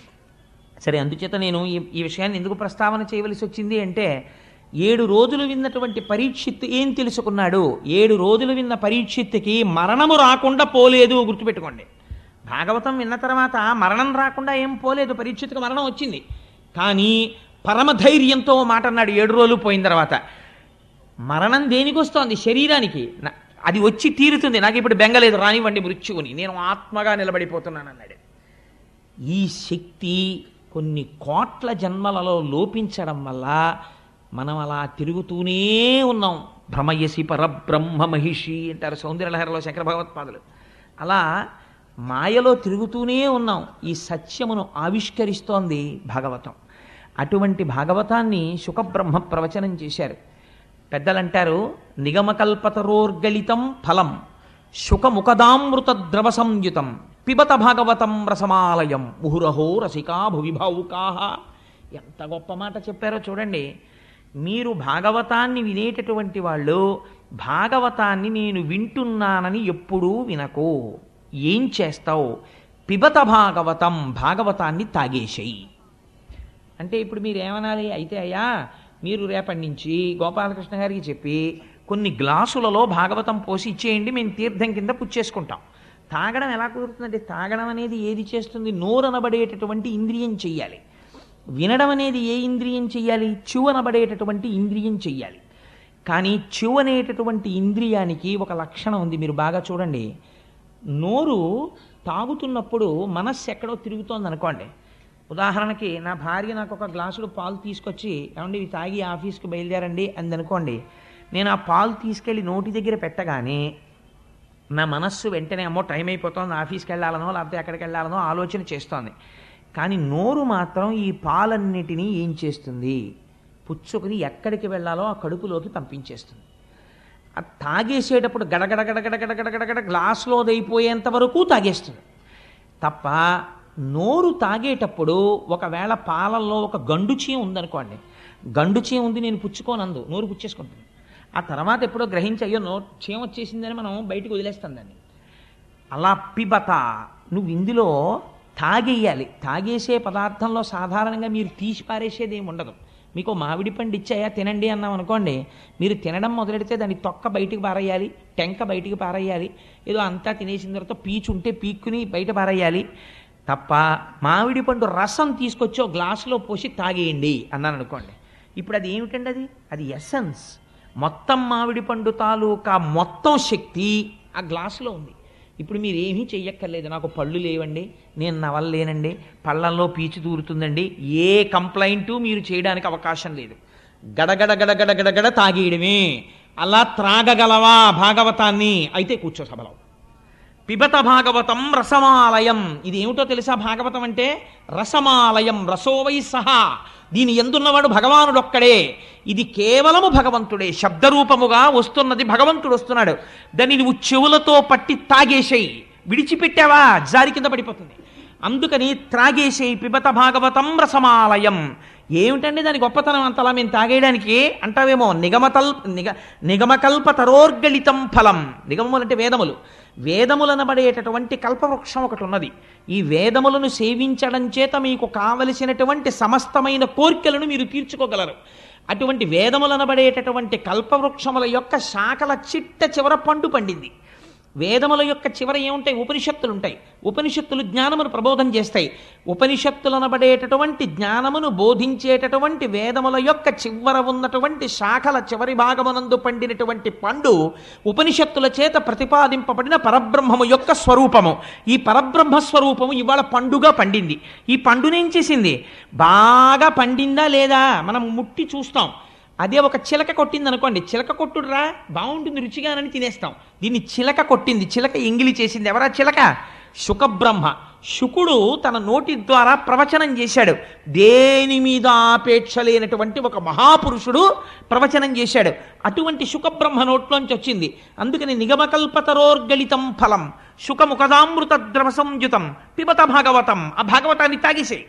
సరే అందుచేత నేను ఈ ఈ విషయాన్ని ఎందుకు ప్రస్తావన చేయవలసి వచ్చింది అంటే ఏడు రోజులు విన్నటువంటి పరీక్షిత్ ఏం తెలుసుకున్నాడు ఏడు రోజులు విన్న పరీక్షిత్తుకి మరణము రాకుండా పోలేదు గుర్తుపెట్టుకోండి భాగవతం విన్న తర్వాత మరణం రాకుండా ఏం పోలేదు పరీక్షిత్తుకు మరణం వచ్చింది కానీ పరమధైర్యంతో ఓ మాట అన్నాడు ఏడు రోజులు పోయిన తర్వాత మరణం దేనికి వస్తోంది శరీరానికి నా- అది వచ్చి తీరుతుంది నాకు ఇప్పుడు బెంగలేదు రానివ్వండి మృత్యువుని నేను ఆత్మగా నిలబడిపోతున్నాను అన్నాడు ఈ శక్తి కొన్ని కోట్ల జన్మలలో లోపించడం వల్ల మనం అలా తిరుగుతూనే ఉన్నాం భ్రమయసి పరబ్రహ్మ మహిషి అంటారు సౌందర్యలహరిలో శంకర భగవత్పాదులు అలా మాయలో తిరుగుతూనే ఉన్నాం ఈ సత్యమును ఆవిష్కరిస్తోంది భాగవతం అటువంటి భాగవతాన్ని శుకబ్రహ్మ ప్రవచనం చేశారు పెద్దలంటారు నిగమకల్పతరోర్గలితం ఫలం శుకముఖదామృత ద్రవ సంయుతం పిబత భాగవతం రసమాలయం ముహురహో రసికా భువిభావుకా ఎంత గొప్ప మాట చెప్పారో చూడండి మీరు భాగవతాన్ని వినేటటువంటి వాళ్ళు భాగవతాన్ని నేను వింటున్నానని ఎప్పుడూ వినకు ఏం చేస్తావు పిబత భాగవతం భాగవతాన్ని తాగేసేయి అంటే ఇప్పుడు మీరు ఏమనాలి అయితే అయ్యా మీరు రేపటి నుంచి గోపాలకృష్ణ గారికి చెప్పి కొన్ని గ్లాసులలో భాగవతం పోసి ఇచ్చేయండి మేము తీర్థం కింద పుచ్చేసుకుంటాం తాగడం ఎలా కుదురుతుందంటే తాగడం అనేది ఏది చేస్తుంది నోరనబడేటటువంటి ఇంద్రియం చెయ్యాలి వినడం అనేది ఏ ఇంద్రియం చెయ్యాలి చెవనబడేటటువంటి ఇంద్రియం చెయ్యాలి కానీ చెవు అనేటటువంటి ఇంద్రియానికి ఒక లక్షణం ఉంది మీరు బాగా చూడండి నోరు తాగుతున్నప్పుడు మనస్సు ఎక్కడో తిరుగుతోంది అనుకోండి ఉదాహరణకి నా భార్య నాకు ఒక గ్లాసుడు పాలు తీసుకొచ్చి ఏమండి ఇవి తాగి ఆఫీస్కి బయలుదేరండి అంది అనుకోండి నేను ఆ పాలు తీసుకెళ్ళి నోటి దగ్గర పెట్టగానే నా మనస్సు వెంటనే అమ్మో టైం అయిపోతుంది ఆఫీస్కి వెళ్ళాలనో లేకపోతే ఎక్కడికి వెళ్ళాలనో ఆలోచన చేస్తోంది కానీ నోరు మాత్రం ఈ పాలన్నిటినీ ఏం చేస్తుంది పుచ్చుకుని ఎక్కడికి వెళ్ళాలో ఆ కడుపులోకి పంపించేస్తుంది అది తాగేసేటప్పుడు గడగడ గడగడ గడగడ గడగడ గ్లాసులో అయిపోయేంత వరకు తాగేస్తుంది తప్ప నోరు తాగేటప్పుడు ఒకవేళ పాలల్లో ఒక గండు చీ ఉందనుకోండి గండు చీ ఉంది నేను పుచ్చుకోనందు నోరు పుచ్చేసుకుంటుంది ఆ తర్వాత ఎప్పుడో గ్రహించి అయ్యో నో చీమ వచ్చేసిందని మనం బయటకు వదిలేస్తాం దాన్ని అలా పిబత నువ్వు ఇందులో తాగేయాలి తాగేసే పదార్థంలో సాధారణంగా మీరు తీసి పారేసేది ఏమి ఉండదు మీకు మామిడి పండు ఇచ్చాయా తినండి అన్నాం అనుకోండి మీరు తినడం మొదలెడితే దాని తొక్క బయటికి పారేయాలి టెంక బయటికి పారేయాలి ఏదో అంతా తినేసిన తర్వాత పీచు ఉంటే పీక్కుని బయట పారేయాలి తప్ప మామిడి పండు రసం తీసుకొచ్చి ఒక గ్లాసులో పోసి తాగేయండి అన్నాను అనుకోండి ఇప్పుడు అది ఏమిటండి అది అది ఎసెన్స్ మొత్తం మామిడి పండు తాలూకా మొత్తం శక్తి ఆ గ్లాసులో ఉంది ఇప్పుడు మీరు ఏమీ చెయ్యక్కర్లేదు నాకు పళ్ళు లేవండి నేను నవలలేనండి పళ్ళల్లో పీచు దూరుతుందండి ఏ కంప్లైంటు మీరు చేయడానికి అవకాశం లేదు గడగడ గడగడ గడగడ తాగేయడమే అలా త్రాగగలవా భాగవతాన్ని అయితే కూర్చో సభలో పిబత భాగవతం రసమాలయం ఇది ఏమిటో తెలుసా భాగవతం అంటే రసమాలయం రసోవై సహా దీని ఎందున్నవాడు భగవానుడొక్కడే ఇది కేవలము భగవంతుడే శబ్దరూపముగా వస్తున్నది భగవంతుడు వస్తున్నాడు దాన్ని నువ్వు చెవులతో పట్టి తాగేసేయి విడిచిపెట్టావా జారి కింద పడిపోతుంది అందుకని త్రాగేసేయి పిబత భాగవతం రసమాలయం ఏమిటండి దాని గొప్పతనం అంతలా మేము తాగేయడానికి అంటావేమో నిగమతల్ నిగ నిగమకల్ప తరోర్గళితం ఫలం నిగమములు అంటే వేదములు వేదములనబడేటటువంటి కల్పవృక్షం ఒకటి ఉన్నది ఈ వేదములను సేవించడం చేత మీకు కావలసినటువంటి సమస్తమైన కోర్కెలను మీరు తీర్చుకోగలరు అటువంటి వేదములనబడేటటువంటి కల్పవృక్షముల యొక్క శాఖల చిట్ట చివర పండు పండింది వేదముల యొక్క చివర ఏముంటాయి ఉపనిషత్తులు ఉంటాయి ఉపనిషత్తులు జ్ఞానమును ప్రబోధం చేస్తాయి ఉపనిషత్తులు అనబడేటటువంటి జ్ఞానమును బోధించేటటువంటి వేదముల యొక్క చివర ఉన్నటువంటి శాఖల చివరి భాగమునందు పండినటువంటి పండు ఉపనిషత్తుల చేత ప్రతిపాదింపబడిన పరబ్రహ్మము యొక్క స్వరూపము ఈ పరబ్రహ్మ స్వరూపము ఇవాళ పండుగా పండింది ఈ పండునేం చేసింది బాగా పండిందా లేదా మనం ముట్టి చూస్తాం అదే ఒక చిలక కొట్టింది అనుకోండి చిలక కొట్టుడురా బాగుంటుంది రుచిగానని తినేస్తాం దీన్ని చిలక కొట్టింది చిలక ఎంగిలి చేసింది ఎవరా చిలక శుకబ్రహ్మ శుకుడు తన నోటి ద్వారా ప్రవచనం చేశాడు దేని మీద ఆపేక్ష లేనటువంటి ఒక మహాపురుషుడు ప్రవచనం చేశాడు అటువంటి శుకబ్రహ్మ నోట్లోంచి వచ్చింది అందుకని నిగమకల్పతరోర్గళితం ఫలం శుకముఖదామృత ద్రవ సంయుతం పిబత భాగవతం ఆ భాగవతాన్ని తాగేసేయి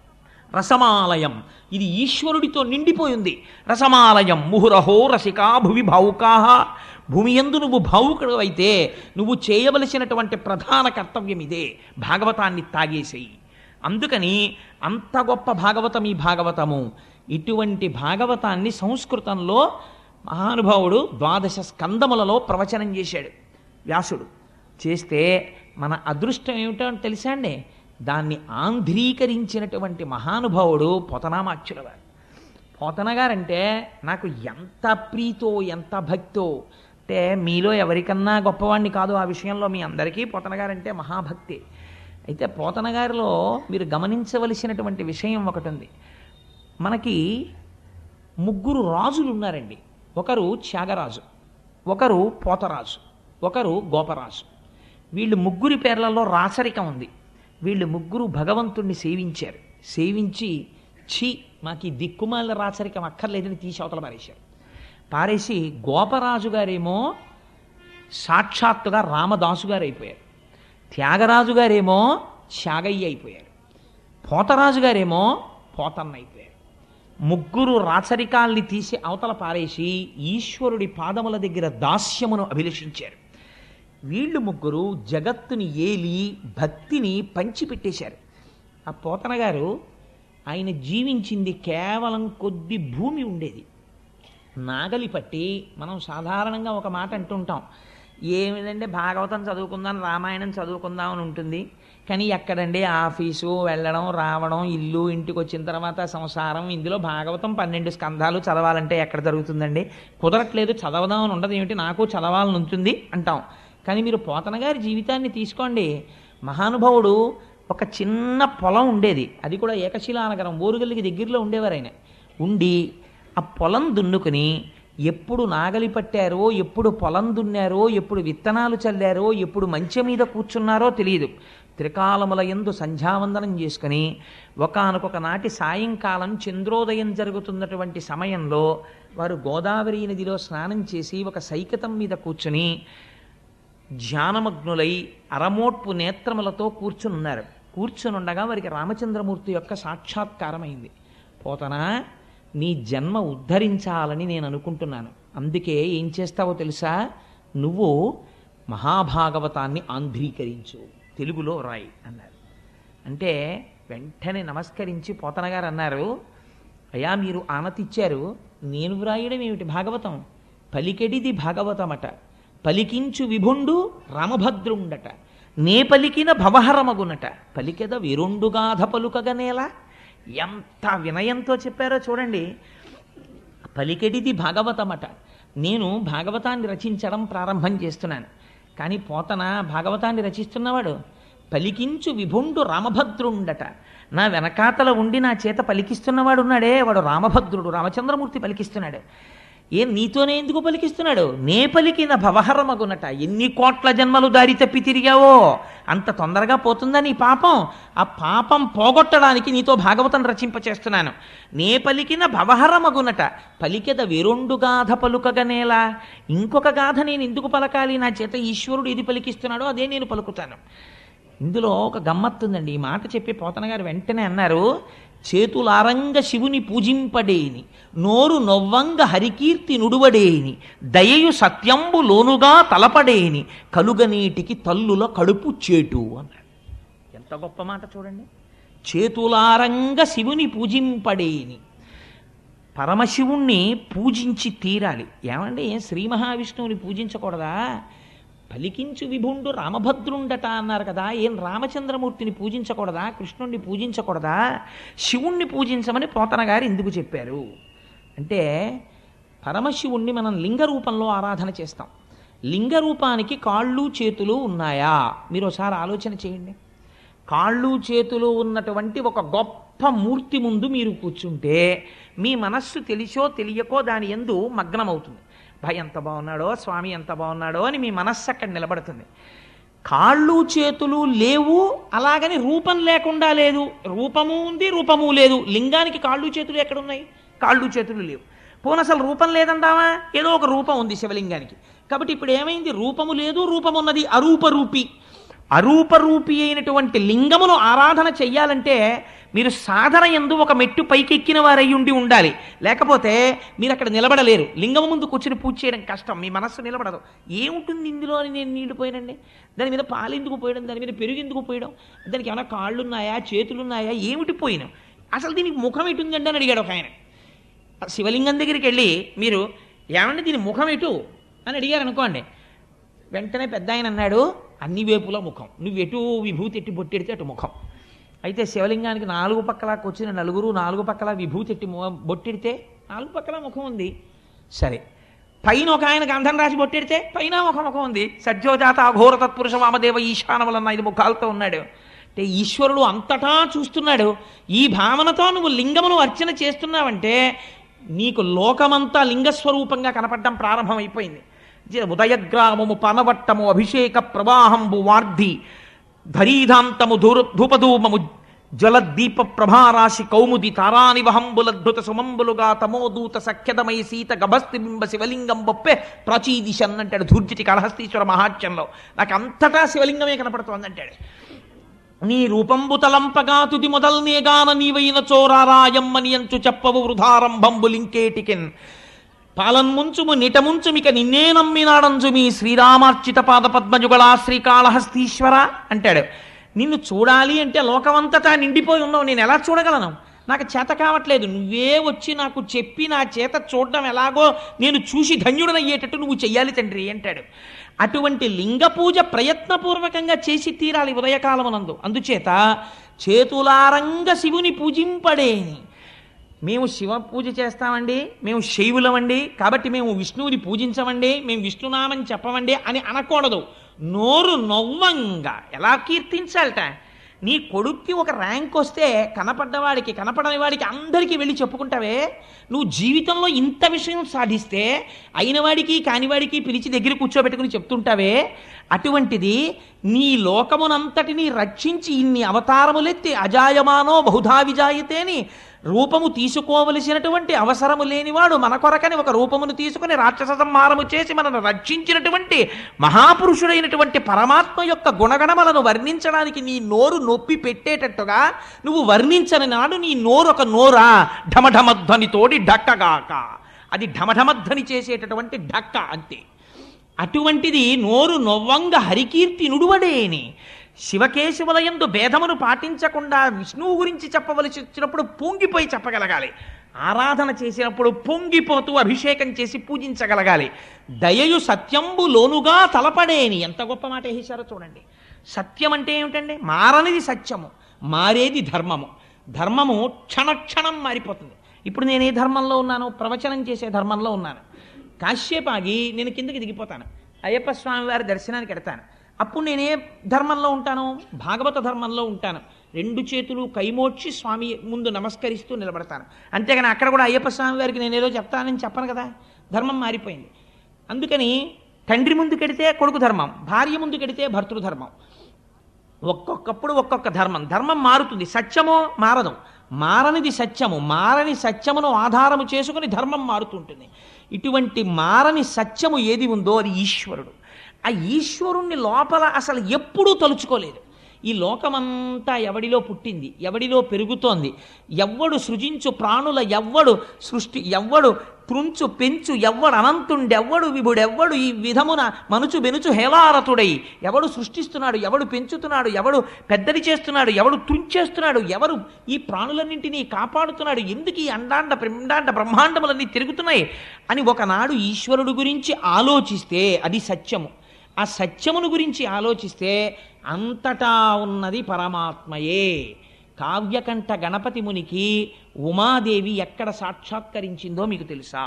రసమాలయం ఇది ఈశ్వరుడితో నిండిపోయింది రసమాలయం ముహురహో రసికా భువి భావుకాహ భూమి ఎందు నువ్వు భావుకుడు అయితే నువ్వు చేయవలసినటువంటి ప్రధాన కర్తవ్యం ఇదే భాగవతాన్ని తాగేసేయి అందుకని అంత గొప్ప భాగవతం ఈ భాగవతము ఇటువంటి భాగవతాన్ని సంస్కృతంలో మహానుభావుడు ద్వాదశ స్కందములలో ప్రవచనం చేశాడు వ్యాసుడు చేస్తే మన అదృష్టం ఏమిటో అని తెలుసా అండి దాన్ని ఆంధ్రీకరించినటువంటి మహానుభావుడు పొతనామాచ్యుల వారు పోతన గారంటే నాకు ఎంత ప్రీతో ఎంత భక్తో అంటే మీలో ఎవరికన్నా గొప్పవాణ్ణి కాదు ఆ విషయంలో మీ అందరికీ పోతన గారంటే మహాభక్తి అయితే పోతన గారిలో మీరు గమనించవలసినటువంటి విషయం ఒకటి ఉంది మనకి ముగ్గురు రాజులు ఉన్నారండి ఒకరు త్యాగరాజు ఒకరు పోతరాజు ఒకరు గోపరాజు వీళ్ళు ముగ్గురి పేర్లలో రాచరికం ఉంది వీళ్ళు ముగ్గురు భగవంతుణ్ణి సేవించారు సేవించి ఛీ మాకు ఈ దిక్కుమాల రాచరికం అక్కర్లేదని తీసి అవతల పారేశారు పారేసి గోపరాజు గారేమో సాక్షాత్తుగా రామదాసు గారు అయిపోయారు త్యాగరాజు గారేమో త్యాగయ్య అయిపోయారు పోతరాజు గారేమో పోతన్న అయిపోయారు ముగ్గురు రాచరికాల్ని తీసి అవతల పారేసి ఈశ్వరుడి పాదముల దగ్గర దాస్యమును అభిలషించారు వీళ్ళు ముగ్గురు జగత్తుని ఏలి భక్తిని పంచిపెట్టేశారు ఆ పోతన గారు ఆయన జీవించింది కేవలం కొద్ది భూమి ఉండేది నాగలి పట్టి మనం సాధారణంగా ఒక మాట అంటుంటాం ఏమిటంటే భాగవతం చదువుకుందాం రామాయణం చదువుకుందాం అని ఉంటుంది కానీ ఎక్కడండి ఆఫీసు వెళ్ళడం రావడం ఇల్లు ఇంటికి వచ్చిన తర్వాత సంసారం ఇందులో భాగవతం పన్నెండు స్కంధాలు చదవాలంటే ఎక్కడ జరుగుతుందండి కుదరట్లేదు చదవదామని ఉండదు ఏమిటి నాకు చదవాలని ఉంటుంది అంటాం కానీ మీరు పోతన గారి జీవితాన్ని తీసుకోండి మహానుభావుడు ఒక చిన్న పొలం ఉండేది అది కూడా ఏకశిలానగరం ఓరుగల్లికి దగ్గరలో ఉండేవారు ఆయన ఉండి ఆ పొలం దున్నుకుని ఎప్పుడు నాగలి పట్టారో ఎప్పుడు పొలం దున్నారో ఎప్పుడు విత్తనాలు చల్లారో ఎప్పుడు మంచె మీద కూర్చున్నారో తెలియదు త్రికాలముల ఎందు సంధ్యావందనం చేసుకుని ఒకనకొక నాటి సాయంకాలం చంద్రోదయం జరుగుతున్నటువంటి సమయంలో వారు గోదావరి నదిలో స్నానం చేసి ఒక సైకతం మీద కూర్చుని ధ్యానమగ్నులై అరమోట్పు నేత్రములతో కూర్చునున్నారు కూర్చునుండగా వారికి రామచంద్రమూర్తి యొక్క సాక్షాత్కారమైంది పోతనా నీ జన్మ ఉద్ధరించాలని నేను అనుకుంటున్నాను అందుకే ఏం చేస్తావో తెలుసా నువ్వు మహాభాగవతాన్ని ఆంధ్రీకరించు తెలుగులో రాయి అన్నారు అంటే వెంటనే నమస్కరించి పోతన గారు అన్నారు అయా మీరు ఆనతిచ్చారు నేను వ్రాయడం ఏమిటి భాగవతం పలికెడిది భాగవతమట పలికించు విభుండు రామభద్రుండట నే పలికిన భవహరమగునట పలికెద విరుండుగాధ పలుకగనేలా ఎంత వినయంతో చెప్పారో చూడండి పలికెడిది భాగవతమట నేను భాగవతాన్ని రచించడం ప్రారంభం చేస్తున్నాను కానీ పోతన భాగవతాన్ని రచిస్తున్నవాడు పలికించు విభుండు రామభద్రుండట నా వెనకాతల ఉండి నా చేత పలికిస్తున్నవాడు ఉన్నాడే వాడు రామభద్రుడు రామచంద్రమూర్తి పలికిస్తున్నాడు ఏం నీతోనే ఎందుకు పలికిస్తున్నాడు నే పలికిన భవహరమగునట ఎన్ని కోట్ల జన్మలు దారి తప్పి తిరిగావో అంత తొందరగా పోతుందా నీ పాపం ఆ పాపం పోగొట్టడానికి నీతో భాగవతం రచింపచేస్తున్నాను నే పలికిన భవహరమగునట పలికెద వేరొండు గాథ పలుకగనేలా ఇంకొక గాథ నేను ఎందుకు పలకాలి నా చేత ఈశ్వరుడు ఏది పలికిస్తున్నాడో అదే నేను పలుకుతాను ఇందులో ఒక గమ్మత్తుందండి ఈ మాట చెప్పి పోతన గారు వెంటనే అన్నారు చేతులారంగ శివుని పూజింపడేని నోరు నొవ్వంగ హరికీర్తి నుడువడేని దయయు సత్యంబు లోనుగా తలపడేని కలుగనీటికి తల్లుల కడుపు చేటు అన్నాడు ఎంత గొప్ప మాట చూడండి చేతులారంగ శివుని పూజింపడేని పరమశివుణ్ణి పూజించి తీరాలి ఏమండి ఏం శ్రీ మహావిష్ణువుని పూజించకూడదా పలికించు విభుండు రామభద్రుండట అన్నారు కదా ఏం రామచంద్రమూర్తిని పూజించకూడదా కృష్ణుణ్ణి పూజించకూడదా శివుణ్ణి పూజించమని పోతన గారు ఎందుకు చెప్పారు అంటే పరమశివుణ్ణి మనం లింగ రూపంలో ఆరాధన చేస్తాం లింగ రూపానికి కాళ్ళు చేతులు ఉన్నాయా మీరు ఒకసారి ఆలోచన చేయండి కాళ్ళు చేతులు ఉన్నటువంటి ఒక గొప్ప మూర్తి ముందు మీరు కూర్చుంటే మీ మనస్సు తెలిసో తెలియకో దాని ఎందు మగ్నమవుతుంది భయ ఎంత బాగున్నాడో స్వామి ఎంత బాగున్నాడో అని మీ మనస్సు అక్కడ నిలబడుతుంది కాళ్ళు చేతులు లేవు అలాగని రూపం లేకుండా లేదు రూపము ఉంది రూపము లేదు లింగానికి కాళ్ళు చేతులు ఎక్కడున్నాయి కాళ్ళు చేతులు లేవు పోనీ అసలు రూపం లేదంటావా ఏదో ఒక రూపం ఉంది శివలింగానికి కాబట్టి ఇప్పుడు ఏమైంది రూపము లేదు రూపం ఉన్నది అరూపరూపి అరూపరూపి అయినటువంటి లింగమును ఆరాధన చెయ్యాలంటే మీరు సాధన ఎందు ఒక మెట్టు పైకెక్కిన వారై ఉండి ఉండాలి లేకపోతే మీరు అక్కడ నిలబడలేరు లింగము ముందు కూర్చుని పూజ చేయడం కష్టం మీ మనస్సు నిలబడదు ఏముంటుంది ఇందులో అని నేను నీళ్లు పోయానండి దాని మీద పాలు ఎందుకు పోయడం దాని మీద పెరుగు ఎందుకు పోయడం దానికి ఏమైనా కాళ్ళు ఉన్నాయా చేతులు ఉన్నాయా ఏమిటి పోయినాం అసలు దీనికి ముఖం ఎటుందండి అని అడిగాడు ఒక ఆయన శివలింగం దగ్గరికి వెళ్ళి మీరు ఏమంటే దీని ముఖం ఎటు అని అడిగారు అనుకోండి వెంటనే పెద్ద ఆయన అన్నాడు అన్ని వేపుల ముఖం నువ్వు ఎటు విభూతి ఎట్టి బొట్టెడితే అటు ముఖం అయితే శివలింగానికి నాలుగు పక్కల వచ్చిన నలుగురు నాలుగు పక్కల విభూతి ఎట్టి మొ- బొట్టెడితే నాలుగు పక్కల ముఖం ఉంది సరే పైన ఒక ఆయన గంధం రాసి బొట్టెడితే పైన ఒక ముఖం ఉంది సజ్జోజాత అఘోర తత్పురుష వామదేవ ఈశానములన్న ఐదు ముఖాలతో ఉన్నాడు అంటే ఈశ్వరుడు అంతటా చూస్తున్నాడు ఈ భావనతో నువ్వు లింగమును అర్చన చేస్తున్నావంటే నీకు లోకమంతా లింగస్వరూపంగా కనపడడం ప్రారంభమైపోయింది జ- ఉదయగ్రామము పనవట్టము అభిషేక ప్రవాహంబు వార్ధి ధరీధాంతము ధూర ధూపధూమము జలదీప ప్రభారాశి కౌముది తారానివహంబులద్భుత సుమంబులుగా తమోదూత సఖ్యదమై సీత గభస్తి బింబ శివలింగం బొప్పే ప్రచీదిశన్ అంటాడు ధూర్జటి కళహస్తీశ్వర మహాత్యంలో నాకు అంతటా శివలింగమే కనపడుతోంది అంటాడు నీ రూపంబు తలంపగా తుది మొదల్నేగాన నీవైన చోరారాయమ్మని అంచు చెప్పవు వృధారంభంబు లింకేటికెన్ పాలన్ముంచుము నిటముంచుమిక నిన్నే నమ్మినాడంచు మీ శ్రీరామార్చిత పాద పద్మజుగళా శ్రీకాళహస్తీశ్వర అంటాడు నిన్ను చూడాలి అంటే లోకమంతటా నిండిపోయి ఉన్నావు నేను ఎలా చూడగలను నాకు చేత కావట్లేదు నువ్వే వచ్చి నాకు చెప్పి నా చేత చూడడం ఎలాగో నేను చూసి ధన్యుడనయ్యేటట్టు నువ్వు చెయ్యాలి తండ్రి అంటాడు అటువంటి లింగ పూజ ప్రయత్నపూర్వకంగా చేసి తీరాలి ఉదయకాలమునందు అందుచేత చేతులారంగ శివుని పూజింపడేని మేము శివ పూజ చేస్తామండి మేము శైవులమండి కాబట్టి మేము విష్ణువుని పూజించమండి మేము విష్ణునామం చెప్పమండి అని అనకూడదు నోరు నవ్వంగా ఎలా కీర్తించాలట నీ కొడుక్కి ఒక ర్యాంక్ వస్తే కనపడ్డవాడికి కనపడని వాడికి అందరికీ వెళ్ళి చెప్పుకుంటావే నువ్వు జీవితంలో ఇంత విషయం సాధిస్తే అయిన వాడికి కానివాడికి పిలిచి దగ్గర కూర్చోబెట్టుకుని చెప్తుంటావే అటువంటిది నీ లోకమునంతటిని రక్షించి ఇన్ని అవతారములెత్తి అజాయమానో బహుధా విజాయతేని రూపము తీసుకోవలసినటువంటి అవసరము లేనివాడు మన కొరకని ఒక రూపమును తీసుకుని రాక్షస సంహారము చేసి మనను రక్షించినటువంటి మహాపురుషుడైనటువంటి పరమాత్మ యొక్క గుణగణములను వర్ణించడానికి నీ నోరు నొప్పి పెట్టేటట్టుగా నువ్వు వర్ణించని నాడు నీ నోరు ఒక నోరా ఢమఢమధ్వనితోటి ఢక్కగాక అది ఢమఢమధ్వని చేసేటటువంటి ఢక్క అంతే అటువంటిది నోరు నొవ్వంగ హరికీర్తి నుడువడేని శివకేశవులయందు భేదమును పాటించకుండా విష్ణువు గురించి చెప్పవలసి వచ్చినప్పుడు పొంగిపోయి చెప్పగలగాలి ఆరాధన చేసినప్పుడు పొంగిపోతూ అభిషేకం చేసి పూజించగలగాలి దయయు సత్యంబు లోనుగా తలపడేని ఎంత గొప్ప మాట వేసారో చూడండి సత్యం అంటే ఏమిటండి మారనిది సత్యము మారేది ధర్మము ధర్మము క్షణక్షణం మారిపోతుంది ఇప్పుడు నేను ఏ ధర్మంలో ఉన్నాను ప్రవచనం చేసే ధర్మంలో ఉన్నాను కాశ్యపాగి నేను కిందకి దిగిపోతాను అయ్యప్ప స్వామి వారి దర్శనానికి ఎడతాను అప్పుడు నేనే ధర్మంలో ఉంటాను భాగవత ధర్మంలో ఉంటాను రెండు చేతులు కైమోడ్చి స్వామి ముందు నమస్కరిస్తూ నిలబడతాను అంతేగాని అక్కడ కూడా అయ్యప్ప స్వామి వారికి నేను ఏదో చెప్తానని చెప్పను కదా ధర్మం మారిపోయింది అందుకని తండ్రి ముందు కెడితే కొడుకు ధర్మం భార్య ముందు కెడితే భర్తృధర్మం ఒక్కొక్కప్పుడు ఒక్కొక్క ధర్మం ధర్మం మారుతుంది సత్యము మారదు మారనిది సత్యము మారని సత్యమును ఆధారము చేసుకుని ధర్మం మారుతుంటుంది ఇటువంటి మారని సత్యము ఏది ఉందో అది ఈశ్వరుడు ఆ ఈశ్వరుణ్ణి లోపల అసలు ఎప్పుడూ తలుచుకోలేదు ఈ లోకమంతా ఎవడిలో పుట్టింది ఎవడిలో పెరుగుతోంది ఎవ్వడు సృజించు ప్రాణుల ఎవ్వడు సృష్టి ఎవ్వడు త్రుంచు పెంచు ఎవ్వడు అనంతుండెవ్వడు విభుడెవ్వడు ఈ విధమున మనుచు బెనుచు హేలారతుడై ఎవడు సృష్టిస్తున్నాడు ఎవడు పెంచుతున్నాడు ఎవడు పెద్దది చేస్తున్నాడు ఎవడు త్రుంచేస్తున్నాడు ఎవరు ఈ ప్రాణులన్నింటినీ కాపాడుతున్నాడు ఎందుకు ఈ అండాండ పిండాండ బ్రహ్మాండములన్నీ తిరుగుతున్నాయి అని ఒకనాడు ఈశ్వరుడు గురించి ఆలోచిస్తే అది సత్యము ఆ సత్యమును గురించి ఆలోచిస్తే అంతటా ఉన్నది పరమాత్మయే కావ్యకంఠ గణపతి మునికి ఉమాదేవి ఎక్కడ సాక్షాత్కరించిందో మీకు తెలుసా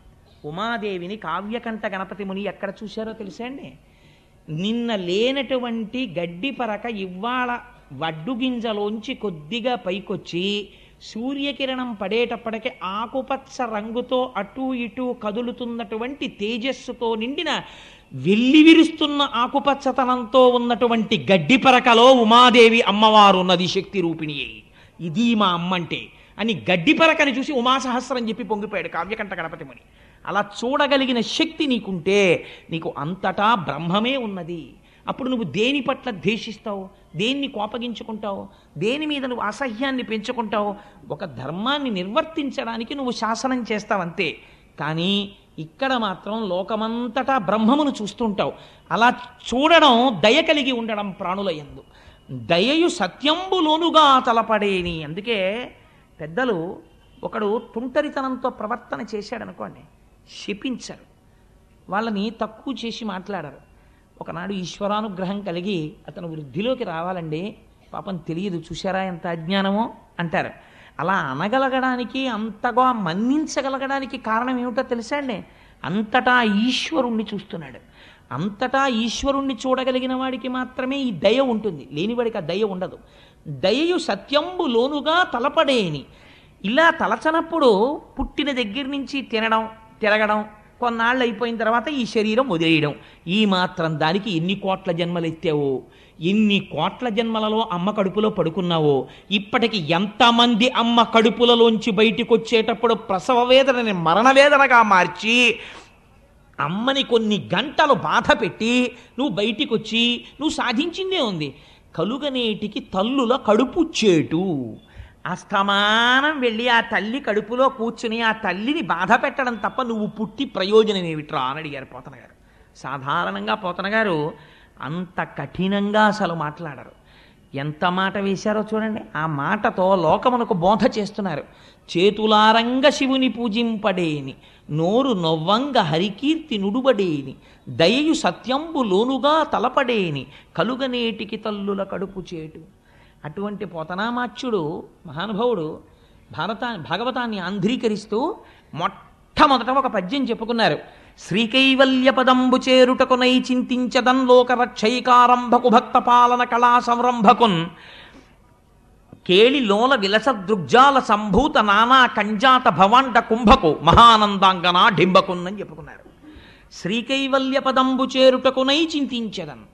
ఉమాదేవిని కావ్యకంఠ గణపతి ముని ఎక్కడ చూశారో తెలుసా అండి నిన్న లేనటువంటి గడ్డి పరక ఇవాళ వడ్డు గింజలోంచి కొద్దిగా పైకొచ్చి సూర్యకిరణం పడేటప్పటికి ఆకుపచ్చ రంగుతో అటూ ఇటూ కదులుతున్నటువంటి తేజస్సుతో నిండిన వెల్లివిరుస్తున్న ఆకుపచ్చతనంతో ఉన్నటువంటి గడ్డి పరకలో ఉమాదేవి అమ్మవారు ఉన్నది శక్తి రూపిణి అయి ఇది మా అమ్మంటే అని గడ్డి పరకని చూసి ఉమాసహస్రం చెప్పి పొంగిపోయాడు కావ్యకంఠ గణపతి ముని అలా చూడగలిగిన శక్తి నీకుంటే నీకు అంతటా బ్రహ్మమే ఉన్నది అప్పుడు నువ్వు దేని పట్ల ద్వేషిస్తావు దేన్ని కోపగించుకుంటావు దేని మీద నువ్వు అసహ్యాన్ని పెంచుకుంటావు ఒక ధర్మాన్ని నిర్వర్తించడానికి నువ్వు శాసనం చేస్తావంతే కానీ ఇక్కడ మాత్రం లోకమంతటా బ్రహ్మమును చూస్తుంటావు అలా చూడడం దయ కలిగి ఉండడం ప్రాణుల ఎందు దయయు సత్యంబులోనుగా తలపడేని అందుకే పెద్దలు ఒకడు తుంటరితనంతో ప్రవర్తన చేశాడు అనుకోండి శపించరు వాళ్ళని తక్కువ చేసి మాట్లాడరు ఒకనాడు ఈశ్వరానుగ్రహం కలిగి అతను వృద్ధిలోకి రావాలండి పాపం తెలియదు చూశారా ఎంత అజ్ఞానమో అంటారు అలా అనగలగడానికి అంతగా మన్నించగలగడానికి కారణం ఏమిటో తెలుసా అండి అంతటా ఈశ్వరుణ్ణి చూస్తున్నాడు అంతటా ఈశ్వరుణ్ణి చూడగలిగిన వాడికి మాత్రమే ఈ దయ ఉంటుంది లేనివాడికి ఆ దయ ఉండదు దయయు సత్యంబు లోనుగా తలపడేని ఇలా తలచనప్పుడు పుట్టిన దగ్గర నుంచి తినడం తిరగడం కొన్నాళ్ళు అయిపోయిన తర్వాత ఈ శరీరం వదిలేయడం ఈ మాత్రం దానికి ఎన్ని కోట్ల జన్మలు ఎత్తావో ఎన్ని కోట్ల జన్మలలో అమ్మ కడుపులో పడుకున్నావో ఇప్పటికి ఎంతమంది అమ్మ కడుపులలోంచి బయటికి వచ్చేటప్పుడు ప్రసవ వేదనని మరణ వేదనగా మార్చి అమ్మని కొన్ని గంటలు బాధ పెట్టి నువ్వు బయటికి వచ్చి నువ్వు సాధించిందే ఉంది కలుగనేటికి తల్లుల కడుపు చేటు అస్తమానం వెళ్ళి ఆ తల్లి కడుపులో కూర్చుని ఆ తల్లిని బాధ పెట్టడం తప్ప నువ్వు పుట్టి ప్రయోజనం ఏమిట్రా అని అడిగారు పోతన గారు సాధారణంగా పోతన గారు అంత కఠినంగా అసలు మాట్లాడరు ఎంత మాట వేశారో చూడండి ఆ మాటతో లోకమునకు బోధ చేస్తున్నారు చేతులారంగ శివుని పూజింపడేని నోరు నొవ్వంగ హరికీర్తి నుడుబడేని దయయు సత్యంబు లోనుగా తలపడేని కలుగనేటికి తల్లుల కడుపు చేటు అటువంటి పోతనామాచ్యుడు మహానుభావుడు భారతా భాగవతాన్ని ఆంధ్రీకరిస్తూ మొట్టమొదట ఒక పద్యం చెప్పుకున్నారు శ్రీకైవల్య పదంబు చేరుటకునై చింతించదన్ లోక రక్షైకారంభకు భక్త పాలన కళా సంరంభకున్ కేళి లోల విలస దృగ్జాల సంభూత నానా కంజాత భవాండ కుంభకు మహానందాంగన డింబకున్ అని చెప్పుకున్నారు శ్రీకైవల్య పదంబు చేరుటకునై చింతించదన్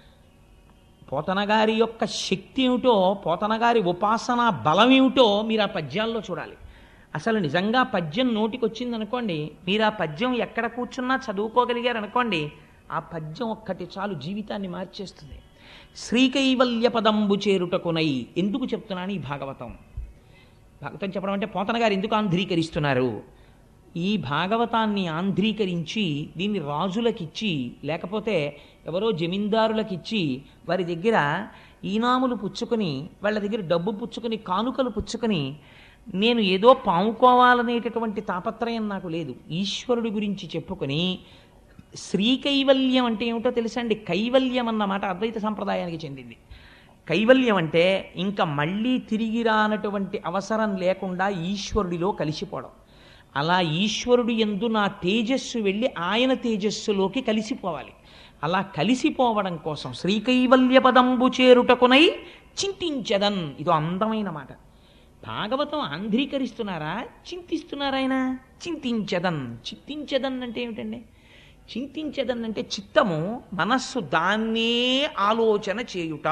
పోతనగారి యొక్క శక్తి ఏమిటో పోతనగారి ఉపాసన బలం ఏమిటో మీరు ఆ పద్యాల్లో చూడాలి అసలు నిజంగా పద్యం నోటికి వచ్చింది అనుకోండి మీరు ఆ పద్యం ఎక్కడ కూర్చున్నా చదువుకోగలిగారు అనుకోండి ఆ పద్యం ఒక్కటి చాలు జీవితాన్ని మార్చేస్తుంది శ్రీకైవల్య పదంబు చేరుటకునై ఎందుకు చెప్తున్నాను ఈ భాగవతం భాగవతం చెప్పడం అంటే పోతన గారు ఎందుకు ఆంధ్రీకరిస్తున్నారు ఈ భాగవతాన్ని ఆంధ్రీకరించి దీన్ని రాజులకిచ్చి లేకపోతే ఎవరో జమీందారులకిచ్చి వారి దగ్గర ఈనాములు పుచ్చుకొని వాళ్ళ దగ్గర డబ్బు పుచ్చుకొని కానుకలు పుచ్చుకొని నేను ఏదో పాముకోవాలనేటటువంటి తాపత్రయం నాకు లేదు ఈశ్వరుడి గురించి చెప్పుకొని శ్రీకైవల్యం అంటే ఏమిటో తెలుసండి కైవల్యం అన్న మాట అద్వైత సంప్రదాయానికి చెందింది కైవల్యం అంటే ఇంకా మళ్ళీ తిరిగి రానటువంటి అవసరం లేకుండా ఈశ్వరుడిలో కలిసిపోవడం అలా ఈశ్వరుడు ఎందు నా తేజస్సు వెళ్ళి ఆయన తేజస్సులోకి కలిసిపోవాలి అలా కలిసిపోవడం కోసం శ్రీకైవల్య పదంబు చేరుటకునై చింతించదన్ ఇదో అందమైన మాట భాగవతం ఆంధ్రీకరిస్తున్నారా చింతిస్తున్నారా ఆయన చింతించదన్ చింతించదన్ అంటే ఏమిటండి చింతించదన్ అంటే చిత్తము మనస్సు దాన్నే ఆలోచన చేయుట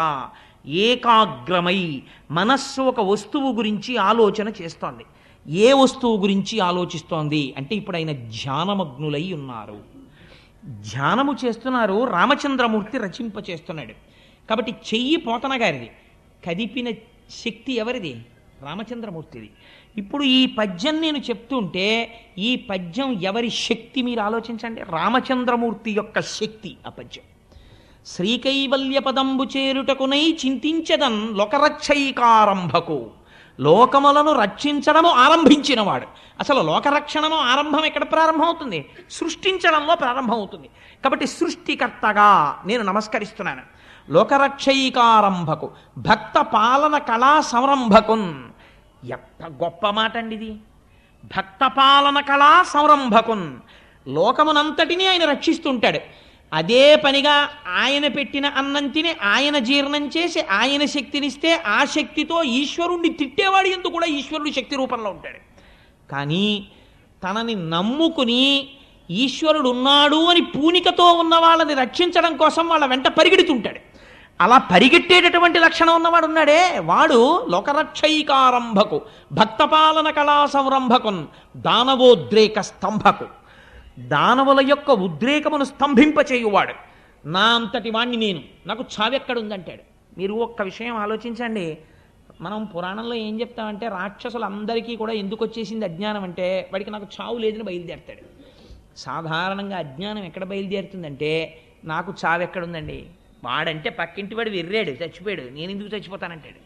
ఏకాగ్రమై మనస్సు ఒక వస్తువు గురించి ఆలోచన చేస్తోంది ఏ వస్తువు గురించి ఆలోచిస్తోంది అంటే ఇప్పుడు ఆయన ధ్యానమగ్నులై ఉన్నారు ధ్యానము చేస్తున్నారు రామచంద్రమూర్తి రచింప చేస్తున్నాడు కాబట్టి చెయ్యి పోతన గారిది కదిపిన శక్తి ఎవరిది రామచంద్రమూర్తిది ఇప్పుడు ఈ పద్యం నేను చెప్తుంటే ఈ పద్యం ఎవరి శక్తి మీరు ఆలోచించండి రామచంద్రమూర్తి యొక్క శక్తి ఆ పద్యం శ్రీకైవల్య పదంబు చేరుటకునై చింతించదన్ లోకరక్షైకారంభకు లోకములను రక్షించడము ఆరంభించినవాడు అసలు లోకరక్షణము ఆరంభం ఎక్కడ ప్రారంభమవుతుంది సృష్టించడంలో ప్రారంభమవుతుంది కాబట్టి సృష్టికర్తగా నేను నమస్కరిస్తున్నాను లోకరక్షైకారంభకు భక్త పాలన కళా సంరంభకున్ ఎంత గొప్ప మాట అండి ఇది భక్త పాలన కళా సంరంభకున్ లోకమునంతటినీ ఆయన రక్షిస్తుంటాడు అదే పనిగా ఆయన పెట్టిన అన్నం తిని ఆయన జీర్ణం చేసి ఆయన శక్తినిస్తే ఆ శక్తితో ఈశ్వరుణ్ణి తిట్టేవాడు ఎందుకు కూడా ఈశ్వరుడు శక్తి రూపంలో ఉంటాడు కానీ తనని నమ్ముకుని ఈశ్వరుడు ఉన్నాడు అని పూనికతో ఉన్న వాళ్ళని రక్షించడం కోసం వాళ్ళ వెంట పరిగెడుతుంటాడు అలా పరిగెట్టేటటువంటి లక్షణం ఉన్నవాడు ఉన్నాడే వాడు లోకరక్షైకారంభకు భక్తపాలన కళా సంరంభకున్ దానవోద్రేక స్తంభకు దానవుల యొక్క ఉద్రేకమును స్తంభింపచేయువాడు నా అంతటి వాణ్ణి నేను నాకు చావెక్కడుందంటాడు మీరు ఒక్క విషయం ఆలోచించండి మనం పురాణంలో ఏం చెప్తామంటే రాక్షసులందరికీ కూడా ఎందుకు వచ్చేసింది అజ్ఞానం అంటే వాడికి నాకు చావు లేదని బయలుదేరతాడు సాధారణంగా అజ్ఞానం ఎక్కడ బయలుదేరుతుందంటే నాకు చావు ఎక్కడుందండి వాడంటే పక్కింటి వాడు వెర్రాడు చచ్చిపోయాడు నేను ఎందుకు చచ్చిపోతానంటాడు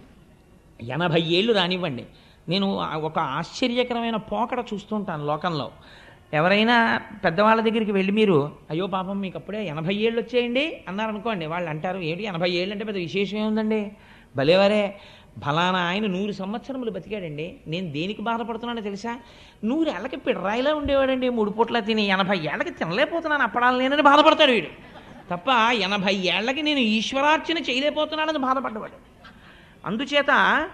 ఎనభై ఏళ్ళు రానివ్వండి నేను ఒక ఆశ్చర్యకరమైన పోకడ చూస్తుంటాను లోకంలో ఎవరైనా పెద్దవాళ్ళ దగ్గరికి వెళ్ళి మీరు అయ్యో పాపం మీకు అప్పుడే ఎనభై ఏళ్ళు వచ్చేయండి అన్నారు అనుకోండి వాళ్ళు అంటారు ఏంటి ఎనభై ఏళ్ళు అంటే పెద్ద విశేషం ఏముందండి భలేవరే ఫలానా ఆయన నూరు సంవత్సరములు బతికాడండి నేను దేనికి బాధపడుతున్నానో తెలుసా నూరు ఏళ్ళకి పిడరాయిలా ఉండేవాడండి మూడు పూట్ల తిని ఎనభై ఏళ్ళకి తినలేకపోతున్నాను అప్పడాలు నేనని బాధపడతాడు వీడు తప్ప ఎనభై ఏళ్ళకి నేను ఈశ్వరార్చన చేయలేకపోతున్నానని బాధపడ్డవాడు అందుచేత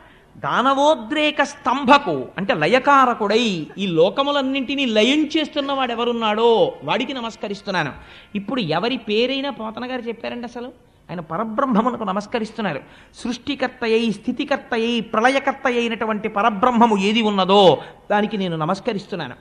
దానవోద్రేక స్తంభకు అంటే లయకారకుడై ఈ లోకములన్నింటినీ లయం చేస్తున్నవాడు ఎవరున్నాడో వాడికి నమస్కరిస్తున్నాను ఇప్పుడు ఎవరి పేరైనా పోతన గారు చెప్పారండి అసలు ఆయన పరబ్రహ్మమునకు నమస్కరిస్తున్నారు సృష్టికర్త అయి స్థితికర్త అయి ప్రళయకర్త అయినటువంటి పరబ్రహ్మము ఏది ఉన్నదో దానికి నేను నమస్కరిస్తున్నాను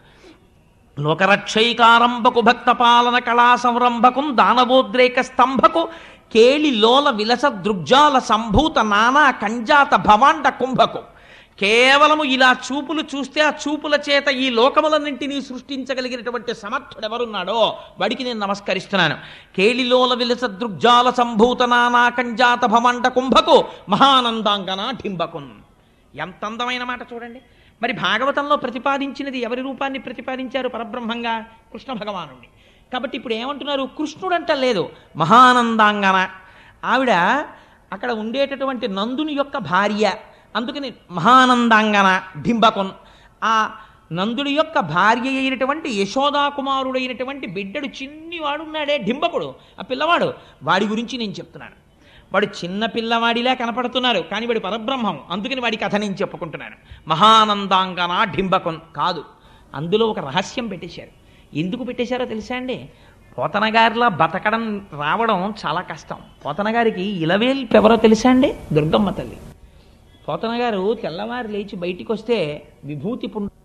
లోకరక్షైకారంభకు భక్త పాలన కళా సంరంభకు దానవోద్రేక స్తంభకు కేళి లోల విలస దృగ్జాల సంభూత నానా కంజాత భవాండ కుంభకు కేవలము ఇలా చూపులు చూస్తే ఆ చూపుల చేత ఈ లోకములన్నింటినీ సృష్టించగలిగినటువంటి సమర్థుడు ఎవరున్నాడో వాడికి నేను నమస్కరిస్తున్నాను కేళిలోల విలస దృగ్జాల సంభూత నానా కంజాత భవాండ కుంభకు మహానందాంగన ఢింబకున్ ఎంత అందమైన మాట చూడండి మరి భాగవతంలో ప్రతిపాదించినది ఎవరి రూపాన్ని ప్రతిపాదించారు పరబ్రహ్మంగా కృష్ణ భగవానుడిని కాబట్టి ఇప్పుడు ఏమంటున్నారు కృష్ణుడంట లేదు మహానందాంగన ఆవిడ అక్కడ ఉండేటటువంటి నందుని యొక్క భార్య అందుకని మహానందాంగన డింబకొన్ ఆ నందుడి యొక్క భార్య అయినటువంటి యశోదా కుమారుడైనటువంటి బిడ్డడు చిన్నివాడు ఉన్నాడే డింబకుడు ఆ పిల్లవాడు వాడి గురించి నేను చెప్తున్నాను వాడు చిన్న పిల్లవాడిలా కనపడుతున్నారు కానీ వాడి పరబ్రహ్మం అందుకని వాడి కథ నేను చెప్పుకుంటున్నాను మహానందాంగన డింబకొన్ కాదు అందులో ఒక రహస్యం పెట్టేశారు ఎందుకు పెట్టేశారో తెలుసా అండి పోతన గారిలా బతకడం రావడం చాలా కష్టం పోతన గారికి ఇలవేల్పు ఎవరో తెలుసా అండి దుర్గమ్మ తల్లి పోతన గారు తెల్లవారు లేచి బయటికి వస్తే విభూతి పుండు